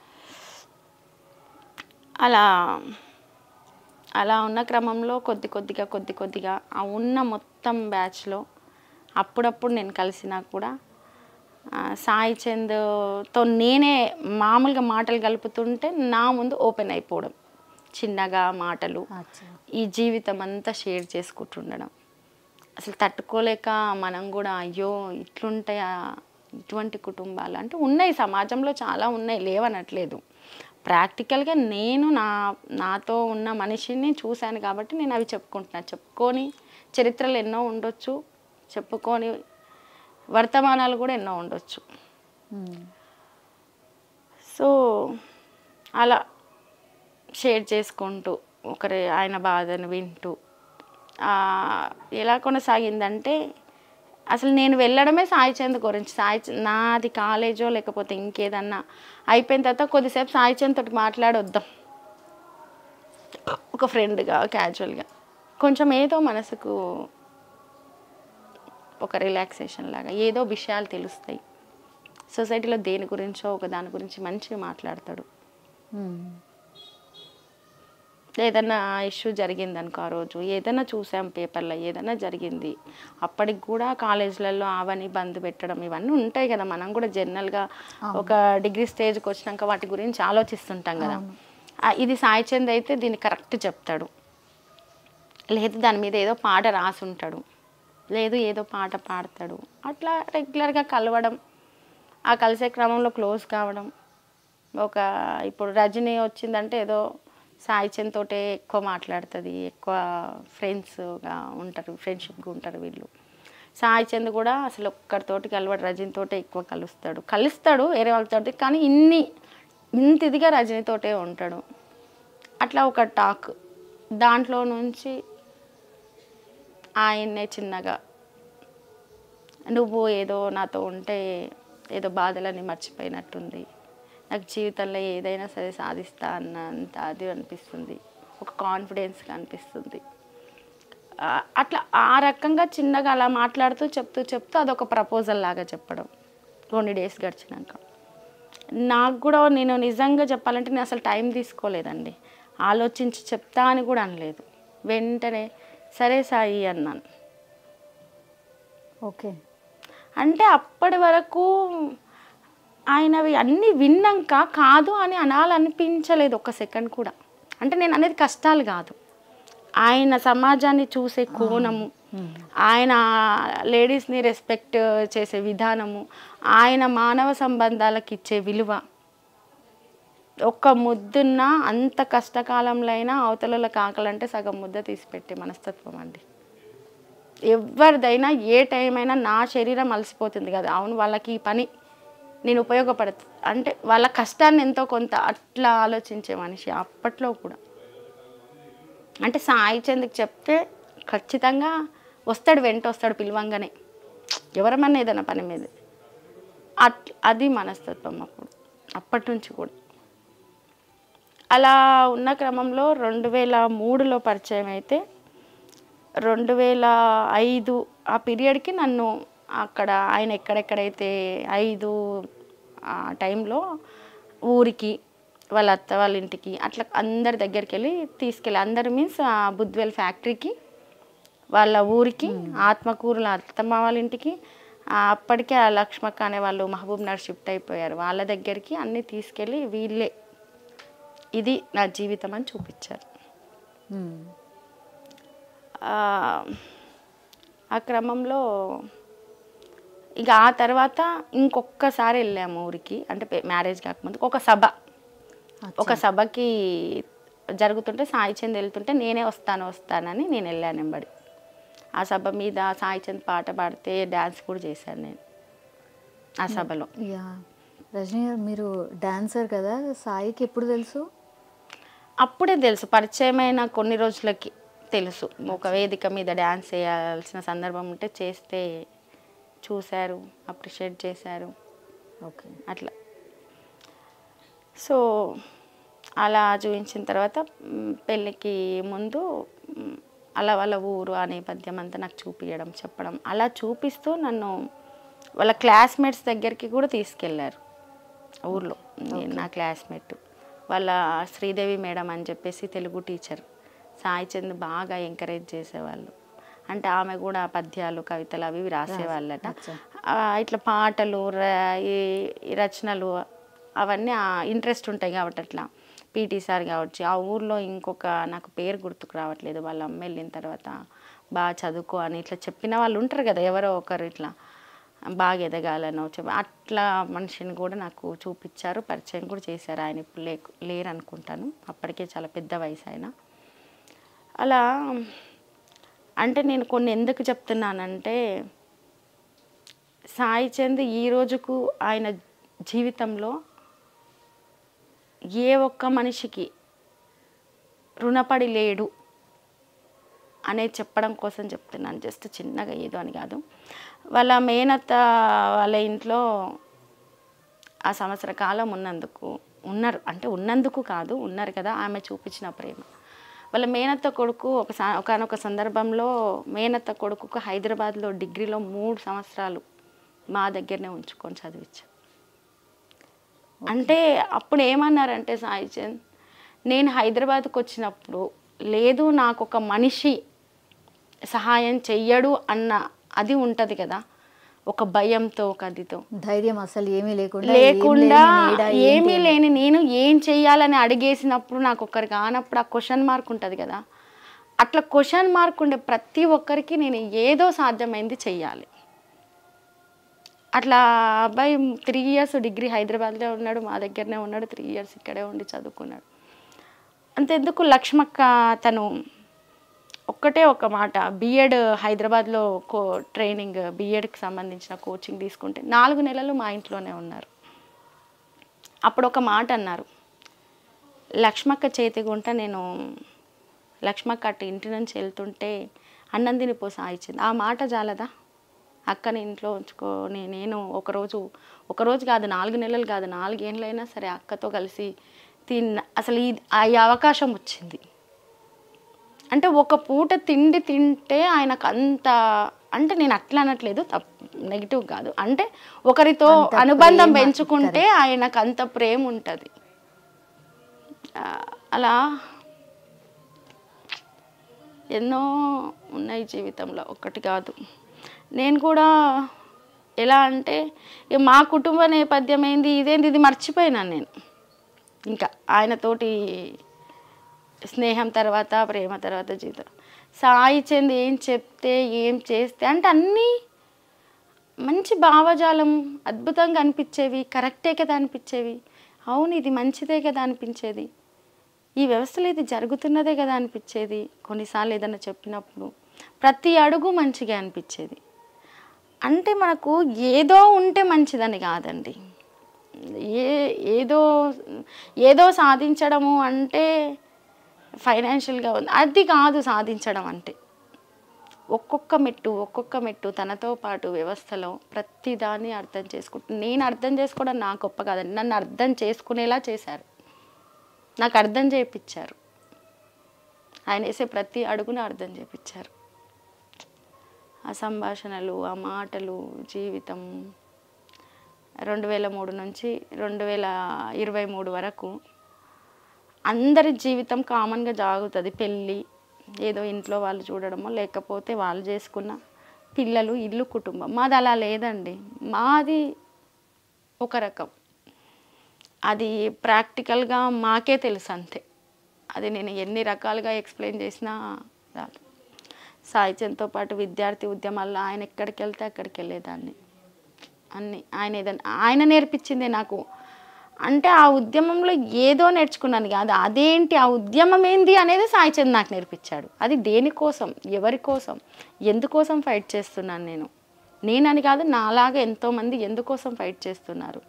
అలా అలా ఉన్న క్రమంలో కొద్ది కొద్దిగా కొద్ది కొద్దిగా ఆ ఉన్న మొత్తం బ్యాచ్లో అప్పుడప్పుడు నేను కలిసినా కూడా ఆ, సాయి చంద్తో నేనే మామూలుగా మాటలు కలుపుతుంటే నా ముందు ఓపెన్ అయిపోవడం చిన్నగా మాటలు అచ్చా ఈ జీవితం అంతా షేర్ చేసుకుంటుండడం అసలు తట్టుకోలేక మనం కూడా అయ్యో ఇట్లుంటాయా ఇటువంటి కుటుంబాలు అంటే ఉన్నాయి సమాజంలో చాలా ఉన్నాయి లేవనట్లేదు ప్రాక్టికల్గా నేను నా నాతో ఉన్న మనిషిని చూశాను కాబట్టి నేను అవి చెప్పుకుంటున్నాను చెప్పుకొని చరిత్రలు ఎన్నో ఉండొచ్చు చెప్పుకొని వర్తమానాలు కూడా ఎన్నో ఉండొచ్చు మ్మ్. సో అలా షేర్ చేసుకుంటూ ఒకరి ఆయన బాధను వింటూ ఆ, ఎలా కొనసాగిందంటే అసలు నేను వెళ్ళడమే సాయి చంద్ గురించి సాయి చంద్ నాది కాలేజో లేకపోతే ఇంకేదన్నా అయిపోయిన తర్వాత కొద్దిసేపు సాయి చంద్ తోటి మాట్లాడొద్దాం ఒక ఫ్రెండ్గా క్యాజువల్గా కొంచెం ఏదో మనసుకు ఒక రిలాక్సేషన్ లాగా ఏదో విషయాలు తెలుస్తాయి సొసైటీలో దేని గురించో ఒక దాని గురించి మంచిగా మాట్లాడతాడు మ్మ్. ఏదైనా ఇష్యూ జరిగింది అనుకో ఆ రోజు ఏదైనా చూసాం పేపర్లో ఏదైనా జరిగింది అప్పటికి కూడా కాలేజీలలో అవని బంద్ పెట్టడం ఇవన్నీ ఉంటాయి కదా మనం కూడా జనరల్గా ఒక డిగ్రీ స్టేజ్కి వచ్చినాక వాటి గురించి ఆలోచిస్తుంటాం కదా ఆ, ఇది సాయి చంద్ అయితే దీన్ని కరెక్ట్ చెప్తాడు లేదు దాని మీద ఏదో పాట రాసి ఉంటాడు లేదు ఏదో పాట పాడతాడు అట్లా రెగ్యులర్గా కలవడం ఆ కలిసే క్రమంలో క్లోజ్ కావడం ఒక ఇప్పుడు రజనీ వచ్చిందంటే ఏదో సాయి చంద్ తోటే ఎక్కువ మాట్లాడుతుంది ఎక్కువ ఫ్రెండ్స్గా ఉంటారు ఫ్రెండ్షిప్గా ఉంటారు వీళ్ళు సాయి చంద్ కూడా అసలు ఒక్కరితోటి కలవాడు రజనీతోటే ఎక్కువ కలుస్తాడు కలుస్తాడు వేరే వాళ్ళతో కానీ ఇన్ని ఇంత ఇదిగా రజనీతోటే ఉంటాడు అట్లా ఒక టాక్ దాంట్లో నుంచి ఆయన్నే చిన్నగా నువ్వు ఏదో నాతో ఉంటే ఏదో బాధలని మర్చిపోయినట్టుంది నాకు జీవితంలో ఏదైనా సరే సాధిస్తా అన్నంత అది అనిపిస్తుంది ఒక కాన్ఫిడెన్స్గా అనిపిస్తుంది ఆ, అట్లా ఆ రకంగా చిన్నగా అలా మాట్లాడుతూ చెప్తూ చెప్తూ అదొక ప్రపోజల్ లాగా చెప్పడం కొన్ని డేస్ గడిచినాక నాకు కూడా నేను నిజంగా చెప్పాలంటే నేను అసలు టైం తీసుకోలేదండి ఆలోచించి చెప్తా అని కూడా అనలేదు వెంటనే సరే సాయి అన్నాను ఓకే అంటే అప్పటి వరకు ఆయనవి అన్నీ విన్నాక కాదు అని అనాలనిపించలేదు ఒక సెకండ్ కూడా అంటే నేను అనేది కష్టాలు కాదు ఆయన సమాజాన్ని చూసే కోణము ఆయన లేడీస్ని రెస్పెక్ట్ చేసే విధానము ఆయన మానవ సంబంధాలకు ఇచ్చే విలువ ఒక్క ముద్దున్న అంత కష్టకాలంలో అయినా అవతలలో కాకలంటే సగం ముద్ద తీసి పెట్టే మనస్తత్వం అండి ఎవరిదైనా ఏ టైం అయినా నా శరీరం అలసిపోతుంది కదా అవును వాళ్ళకి ఈ పని నేను ఉపయోగపడత అంటే వాళ్ళ కష్టాన్ని ఎంతో కొంత అట్లా ఆలోచించే మనిషి అప్పట్లో కూడా అంటే సాయి చంద్కి చెప్తే ఖచ్చితంగా వస్తాడు వెంట వస్తాడు పిలవంగానే ఎవరమన్నా ఏదైనా పని మీద అట్ అది మనస్తత్వం అప్పుడు అప్పటి నుంచి కూడా అలా ఉన్న క్రమంలో రెండు వేల మూడులో పరిచయం అయితే రెండు వేల ఐదు ఆ పీరియడ్కి నన్ను అక్కడ ఆయన ఎక్కడెక్కడైతే ఐదు ఆ టైంలో ఊరికి వాళ్ళ అత్త వాళ్ళ ఇంటికి అట్లా అందరి దగ్గరికి వెళ్ళి తీసుకెళ్ళి అందరు మీన్స్ బుద్ధివెల్ ఫ్యాక్టరీకి వాళ్ళ ఊరికి ఆత్మకూరుల అత్తమ్మ వాళ్ళ ఇంటికి ఆ అప్పటికే ఆ లక్ష్మక్క అనే వాళ్ళు మహబూబ్ నగర్ షిఫ్ట్ అయిపోయారు వాళ్ళ దగ్గరికి అన్నీ తీసుకెళ్ళి వీళ్ళే ఇది నా జీవితం అని చూపించారు మ్మ్. ఆ, ఆ క్రమంలో ఇక ఆ తర్వాత ఇంకొక్కసారి వెళ్ళాము ఊరికి అంటే పె- మ్యారేజ్ కాకముందు ఒక సభ ఒక సభకి జరుగుతుంటే సాయి చంద్ వెళ్తుంటే నేనే వస్తాను వస్తానని నేను వెళ్ళాను ఎంబడి ఆ సభ మీద సాయి చంద్ పాట పాడితే డ్యాన్స్ కూడా చేశాను నేను ఆ సభలో యా రజనీ గారు మీరు డాన్సర్ కదా సాయికి ఎప్పుడు తెలుసు అప్పుడే తెలుసు పరిచయమైన కొన్ని రోజులకి తెలుసు ఒక వేదిక మీద డ్యాన్స్ చేయాల్సిన సందర్భం ఉంటే చేస్తే చూశారు అప్రిషియేట్ చేశారు ఓకే అట్లా సో అలా చూపించిన తర్వాత మ్, పెళ్ళికి ముందు మ్, అలా వాళ్ళ ఊరు ఆ నేపథ్యం అంతా నాకు చూపించడం చెప్పడం అలా చూపిస్తూ నన్ను వాళ్ళ క్లాస్మేట్స్ దగ్గరికి కూడా తీసుకెళ్ళారు ఊర్లో నేను నా క్లాస్మేట్ వాళ్ళ శ్రీదేవి మేడం అని చెప్పేసి తెలుగు టీచర్ సాయి చంద్ బాగా ఎంకరేజ్ చేసేవాళ్ళు అంటే ఆమె కూడా పద్యాలు కవితలు అవి ఇవి రాసేవాళ్ళట ఆ, ఇట్లా పాటలు ర- ఈ ఈ రచనలు అవన్నీ ఇంట్రెస్ట్ ఉంటాయి కాబట్టి అట్లా పీటీ సార్ కావచ్చు ఆ ఊర్లో ఇంకొక నాకు పేరు గుర్తుకు రావట్లేదు వాళ్ళ అమ్మ వెళ్ళిన తర్వాత బాగా చదువుకో అని ఇట్లా చెప్పిన వాళ్ళు ఉంటారు కదా ఎవరో ఒకరు ఇట్లా బాగా ఎదగాలను చెప్పి అట్లా మనిషిని కూడా నాకు చూపించారు పరిచయం కూడా చేశారు ఆయన ఇప్పుడు లే లేరు అనుకుంటాను అప్పటికే చాలా పెద్ద వయసు ఆయన అలా అంటే నేను కొన్ని ఎందుకు చెప్తున్నానంటే సాయి చంద్ ఈ రోజుకు ఆయన జీవితంలో ఏ ఒక్క మనిషికి రుణపడి లేడు అనేది చెప్పడం కోసం చెప్తున్నాను జస్ట్ చిన్నగా ఏదో అని కాదు వాళ్ళ మేనత్త వాళ్ళ ఇంట్లో ఆ సంవత్సర కాలం ఉన్నందుకు ఉన్నారు అంటే ఉన్నందుకు కాదు ఉన్నారు కదా ఆమె చూపించిన ప్రేమ వాళ్ళ మేనత్త కొడుకు ఒక ఒకనొక సందర్భంలో మేనత్త కొడుకుకు హైదరాబాద్లో డిగ్రీలో మూడు సంవత్సరాలు మా దగ్గరనే ఉంచుకొని చదివించాం అంటే అప్పుడు ఏమన్నారంటే సాయి చంద్ నేను హైదరాబాద్కి వచ్చినప్పుడు లేదు నాకు ఒక మనిషి సహాయం చెయ్యడు అన్న అది ఉంటుంది కదా ఒక భయంతో ఒక అదితో ధైర్యం అసలు ఏమీ లేకుండా లేకుండా ఏం లేని నీడ, ఏంటి ఏమీ అని. లేని నేను ఏం చెయ్యాలని అడిగేసినప్పుడు నాకు ఒకరికి కానప్పుడు ఆ క్వశ్చన్ మార్క్ ఉంటుంది కదా అట్లా క్వశ్చన్ మార్క్ ఉండే ప్రతి ఒక్కరికి నేను ఏదో సాధ్యమైంది చెయ్యాలి అట్లా అబ్బాయి త్రీ ఇయర్స్ డిగ్రీ హైదరాబాద్లో ఉన్నాడు మా దగ్గరనే ఉన్నాడు త్రీ ఇయర్స్ ఇక్కడే ఉండి చదువుకున్నాడు అంతెందుకు లక్ష్మక్క తను ఒక్కటే ఒక మాట బీఎడ్ హైదరాబాద్లో కో ట్రైనింగ్ బీఎడ్కి సంబంధించిన కోచింగ్ తీసుకుంటే నాలుగు నెలలు మా ఇంట్లోనే ఉన్నారు అప్పుడు ఒక మాట అన్నారు లక్ష్మక్క చేతి గుంట నేను లక్ష్మక్క అటు ఇంటి నుంచి వెళ్తుంటే అన్నం తినిపో సాయిచ్చింది ఆ మాట జాలదా అక్కని ఇంట్లో ఉంచుకొని నేను ఒకరోజు ఒకరోజు కాదు నాలుగు నెలలు కాదు నాలుగేళ్ళైనా సరే అక్కతో కలిసి తిన్న అసలు ఈ ఆ ఈ అవకాశం వచ్చింది అంటే ఒక పూట తిండి తింటే ఆయనకు అంత అంటే నేను అట్లా అనట్లేదు తప్పు నెగిటివ్ కాదు అంటే ఒకరితో అంత అనుబంధం ప్రేమ, పెంచుకుంటే ఆయనకు అంత ప్రేమ ఉంటుంది అలా ఎన్నో ఉన్నాయి జీవితంలో ఒకటి కాదు నేను కూడా ఎలా అంటే ఇక మా కుటుంబ నేపథ్యం ఏంది ఇదేంది ఇది మర్చిపోయినాను నేను ఇంకా ఆయనతోటి స్నేహం తర్వాత ప్రేమ తర్వాత జీవితం సాయి చంద్ ఏం చెప్తే ఏం చేస్తే అంటే అన్నీ మంచి భావజాలం అద్భుతంగా అనిపించేవి కరెక్టే కదా అనిపించేవి అవును ఇది మంచిదే కదా అనిపించేది ఈ వ్యవస్థలో ఇది జరుగుతున్నదే కదా అనిపించేది కొన్నిసార్లు ఏదైనా చెప్పినప్పుడు ప్రతి అడుగు మంచిగా అనిపించేది అంటే మనకు ఏదో ఉంటే మంచిదని కాదండి ఏ ఏదో ఏదో సాధించడము అంటే ఫైనాన్షియల్గా ఉంది అది కాదు సాధించడం అంటే ఒక్కొక్క మెట్టు ఒక్కొక్క మెట్టు తనతో పాటు వ్యవస్థలో ప్రతిదాన్ని అర్థం చేసుకుంటు నేను అర్థం చేసుకోవడం నా గొప్ప కాదండి నన్ను అర్థం చేసుకునేలా చేశారు నాకు అర్థం చేయించారు ఆయన వేసే ప్రతి అడుగును అర్థం చేయించారు ఆ సంభాషణలు ఆ మాటలు జీవితం రెండు వేల మూడు నుంచి రెండు వేల ఇరవై మూడు వరకు అందరి జీవితం కామన్గా జాగుతుంది పెళ్ళి ఏదో ఇంట్లో వాళ్ళు చూడడమో లేకపోతే వాళ్ళు చేసుకున్న పిల్లలు ఇల్లు కుటుంబం మాది అలా లేదండి మాది ఒక రకం అది ప్రాక్టికల్గా మాకే తెలుసు అంతే అది నేను ఎన్ని రకాలుగా ఎక్స్ప్లెయిన్ చేసినా రాదు సాహిత్యంతో పాటు విద్యార్థి ఉద్యమాల్లో ఆయన ఎక్కడికి వెళ్తే అక్కడికి వెళ్ళేదాన్ని అన్ని ఆయన ఏదైనా ఆయన నేర్పించిందే నాకు అంటే ఆ ఉద్యమంలో ఏదో నేర్చుకున్నాను కాదు అదేంటి ఆ ఉద్యమం ఏంది అనేది సాయిచంద్ నాకు నేర్పించాడు అది దేనికోసం ఎవరి కోసం ఎందుకోసం ఫైట్ చేస్తున్నాను నేను నేనని కాదు నాలాగా ఎంతోమంది ఎందుకోసం ఫైట్ చేస్తున్నారు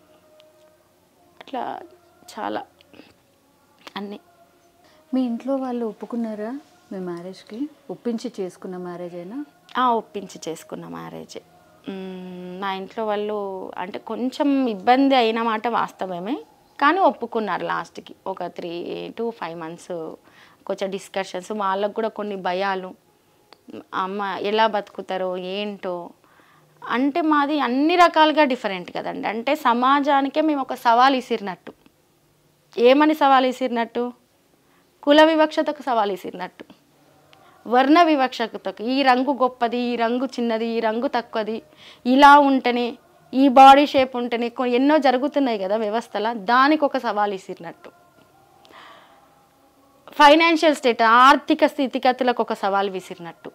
అట్లా చాలా అన్నీ మీ ఇంట్లో వాళ్ళు ఒప్పుకున్నారా మీ మ్యారేజ్కి ఒప్పించి చేసుకున్న మ్యారేజ్ అయినా ఆ, ఒప్పించి చేసుకున్న మ్యారేజ్ మా ఇంట్లో వాళ్ళు అంటే కొంచెం ఇబ్బంది అయిన మాట వాస్తవమే కానీ ఒప్పుకున్నారు లాస్ట్కి ఒక త్రీ టు ఫైవ్ మంత్స్ కొంచెం డిస్కషన్స్ వాళ్ళకు కూడా కొన్ని భయాలు అమ్మ ఎలా బతుకుతారో ఏంటో అంటే మాది అన్ని రకాలుగా డిఫరెంట్ కదండి అంటే సమాజానికే మేము ఒక సవాల్ ఇసిరినట్టు ఏమని సవాల్ ఇసిరినట్టు కుల వివక్షతకు సవాల్ ఇసిరినట్టు వర్ణ వివక్షతకు ఈ రంగు గొప్పది ఈ రంగు చిన్నది ఈ రంగు తక్కువది ఇలా ఉంటేనే ఈ బాడీ షేప్ ఉంటేనే కొ- ఎన్నో జరుగుతున్నాయి కదా వ్యవస్థల దానికి ఒక సవాల్ ఇసిరినట్టు ఫైనాన్షియల్ స్టేట్ ఆర్థిక స్థితిగతులకు ఒక సవాల్ విసిరినట్టు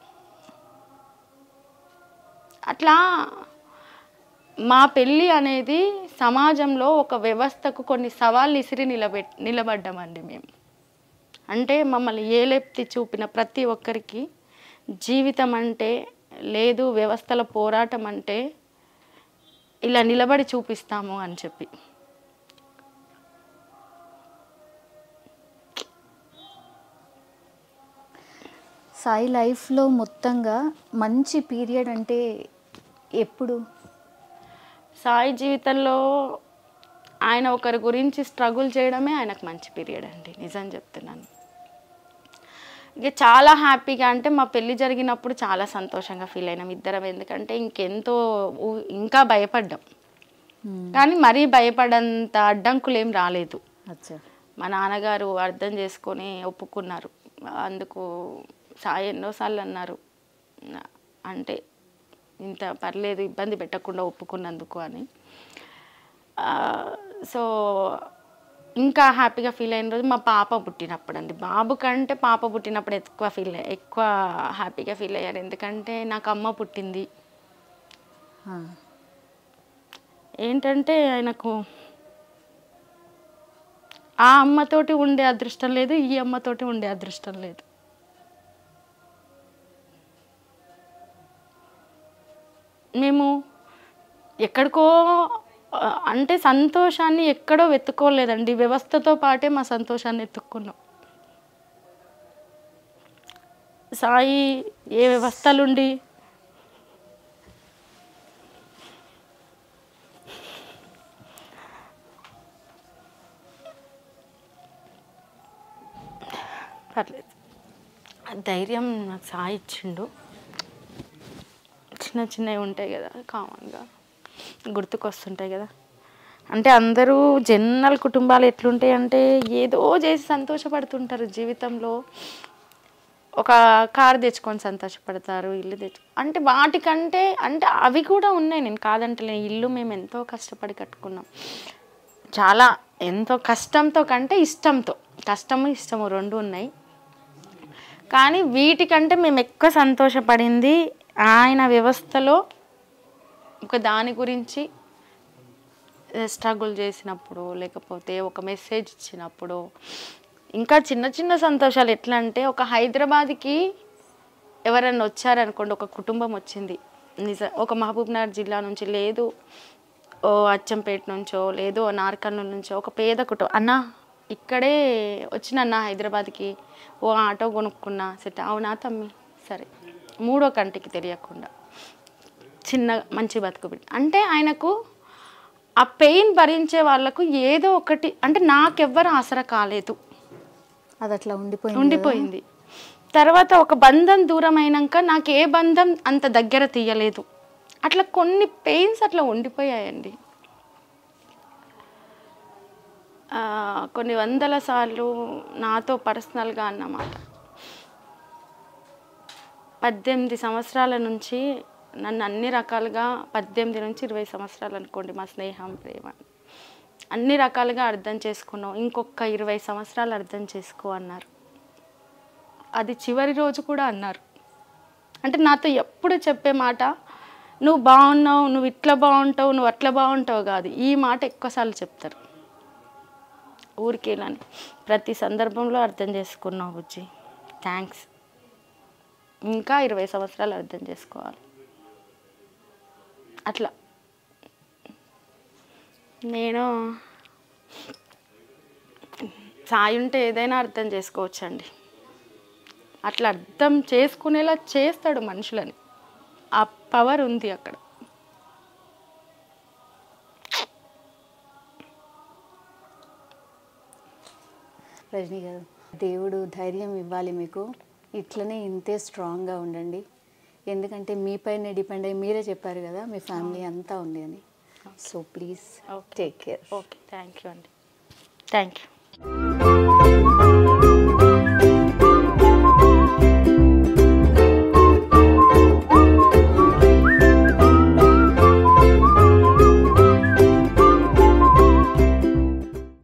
అట్లా మా పెళ్ళి అనేది సమాజంలో ఒక వ్యవస్థకు కొన్ని సవాళ్ళు ఇసిరి నిలబె నిలబడ్డామండి మేము అంటే మమ్మల్ని ఏలెత్తి చూపిన ప్రతి ఒక్కరికి జీవితం అంటే లేదు వ్యవస్థల పోరాటం అంటే ఇలా నిలబడి చూపిస్తాము అని చెప్పి సాయి లైఫ్లో మొత్తంగా మంచి పీరియడ్ అంటే ఎప్పుడు సాయి జీవితంలో ఆయన ఒకరి గురించి స్ట్రగుల్ చేయడమే ఆయనకు మంచి పీరియడ్ అండి నిజం చెప్తున్నాను ఇక చాలా హ్యాపీగా అంటే మా పెళ్ళి జరిగినప్పుడు చాలా సంతోషంగా ఫీల్ అయినాం ఇద్దరం ఎందుకంటే ఇంకెంతో ఊ- ఇంకా భయపడ్డాం కానీ మరీ భయపడంత అడ్డంకులు ఏం రాలేదు అచ్చా మా నాన్నగారు అర్థం చేసుకొని ఒప్పుకున్నారు అందుకు సాయి ఎన్నోసార్లు అన్నారు అంటే ఇంత పర్లేదు ఇబ్బంది పెట్టకుండా ఒప్పుకున్నందుకు అని ఆ, సో ఇంకా హ్యాపీగా ఫీల్ అయిన రోజు మా పాప పుట్టినప్పుడు అండి బాబు కంటే పాప పుట్టినప్పుడు ఎక్కువ ఫీల్ ఎక్కువ హ్యాపీగా ఫీల్ అయ్యారు ఎందుకంటే నాకు అమ్మ పుట్టింది ఆ. ఏంటంటే ఆయనకు ఆ అమ్మతోటి ఉండే అదృష్టం లేదు ఈ అమ్మతోటి ఉండే అదృష్టం లేదు మేము ఎక్కడికో ఆ, అంటే సంతోషాన్ని ఎక్కడో వెతుక్కోలేదండి వ్యవస్థతో పాటే మా సంతోషాన్ని ఎత్తుక్కున్నాం సాయి ఏ వ్యవస్థలుండి పర్లేదు ఆ ధైర్యం నాకు సాయి ఇచ్చిండు చిన్న చిన్నవి ఉంటాయి కదా కామన్గా గుర్తుకొస్తుంటాయి కదా అంటే అందరూ జనరల్ కుటుంబాలు ఎట్లుంటాయి అంటే ఏదో చేసి సంతోషపడుతుంటారు జీవితంలో ఒక కారు తెచ్చుకొని సంతోషపడతారు ఇల్లు తెచ్చు అంటే వాటికంటే అంటే అవి కూడా ఉన్నాయి నేను కాదంటలేను ఇల్లు మేము ఎంతో కష్టపడి కట్టుకున్నాం చాలా ఎంతో కష్టంతో కంటే ఇష్టంతో కష్టము ఇష్టము రెండు ఉన్నాయి కానీ వీటికంటే మేము ఎక్కువ సంతోషపడింది ఆయన వ్యవస్థలో ఒక దాని గురించి స్ట్రగుల్ చేసినప్పుడు లేకపోతే ఒక మెసేజ్ ఇచ్చినప్పుడు ఇంకా చిన్న చిన్న సంతోషాలు ఎట్లా అంటే ఒక హైదరాబాద్కి ఎవరైనా వచ్చారనుకోండి ఒక కుటుంబం వచ్చింది నిజ ఒక మహబూబ్ నగర్ జిల్లా నుంచి లేదు ఓ అచ్చంపేట నుంచో లేదో నార్కర్నూలు నుంచో ఒక పేద కుటుంబం అన్న ఇక్కడే వచ్చిన అన్న హైదరాబాద్కి ఓ ఆటో కొనుక్కున్నా సెట్ అవునా తమ్మి సరే మూడో కంటికి తెలియకుండా చిన్న మంచి బతుకు బిడ్డ అంటే ఆయనకు ఆ పెయిన్ భరించే వాళ్ళకు ఏదో ఒకటి అంటే నాకెవ్వరు ఆసరా కాలేదు అది అట్లా ఉండిపోయింది కదా. ఉండిపోయింది తర్వాత ఒక బంధం దూరం అయినాక నాకు ఏ బంధం అంత దగ్గర తీయలేదు అట్లా కొన్ని పెయిన్స్ అట్లా ఉండిపోయాయండి ఆ, కొన్ని వందల సార్లు నాతో పర్సనల్గా అన్నమాట పద్దెనిమిది సంవత్సరాల నుంచి నన్ను అన్ని రకాలుగా పద్దెనిమిది నుంచి ఇరవై సంవత్సరాలు అనుకోండి మా స్నేహం ప్రేమ అన్ని రకాలుగా అర్థం చేసుకున్నాం ఇంకొక ఇరవై సంవత్సరాలు అర్థం చేసుకో అన్నారు అది చివరి రోజు కూడా అన్నారు అంటే నాతో ఎప్పుడు చెప్పే మాట నువ్వు బాగున్నావు నువ్వు ఇట్లా బాగుంటావు నువ్వు అట్లా బాగుంటావు కాదు ఈ మాట ఎక్కువసార్లు చెప్తారు ఊరికే ఇలాని ప్రతి సందర్భంలో అర్థం చేసుకున్నావు బుజ్జి థ్యాంక్స్ ఇంకా ఇరవై సంవత్సరాలు అర్థం చేసుకోవాలి అట్లా నేను సాయి ఉంటే ఏదైనా అర్థం చేసుకోవచ్చండి అట్లా అర్థం చేసుకునేలా చేస్తాడు మనుషులని ఆ పవర్ ఉంది అక్కడ రజనీ గారు దేవుడు ధైర్యం ఇవ్వాలి మీకు ఇట్లనే ఇంతే స్ట్రాంగ్గా ఉండండి ఎందుకంటే మీపైనే డిపెండ్ అయ్యి మీరే చెప్పారు కదా మీ ఫ్యామిలీ అంతా ఉంది అని so please Okay. Take care okay thank you అండి థ్యాంక్ యూ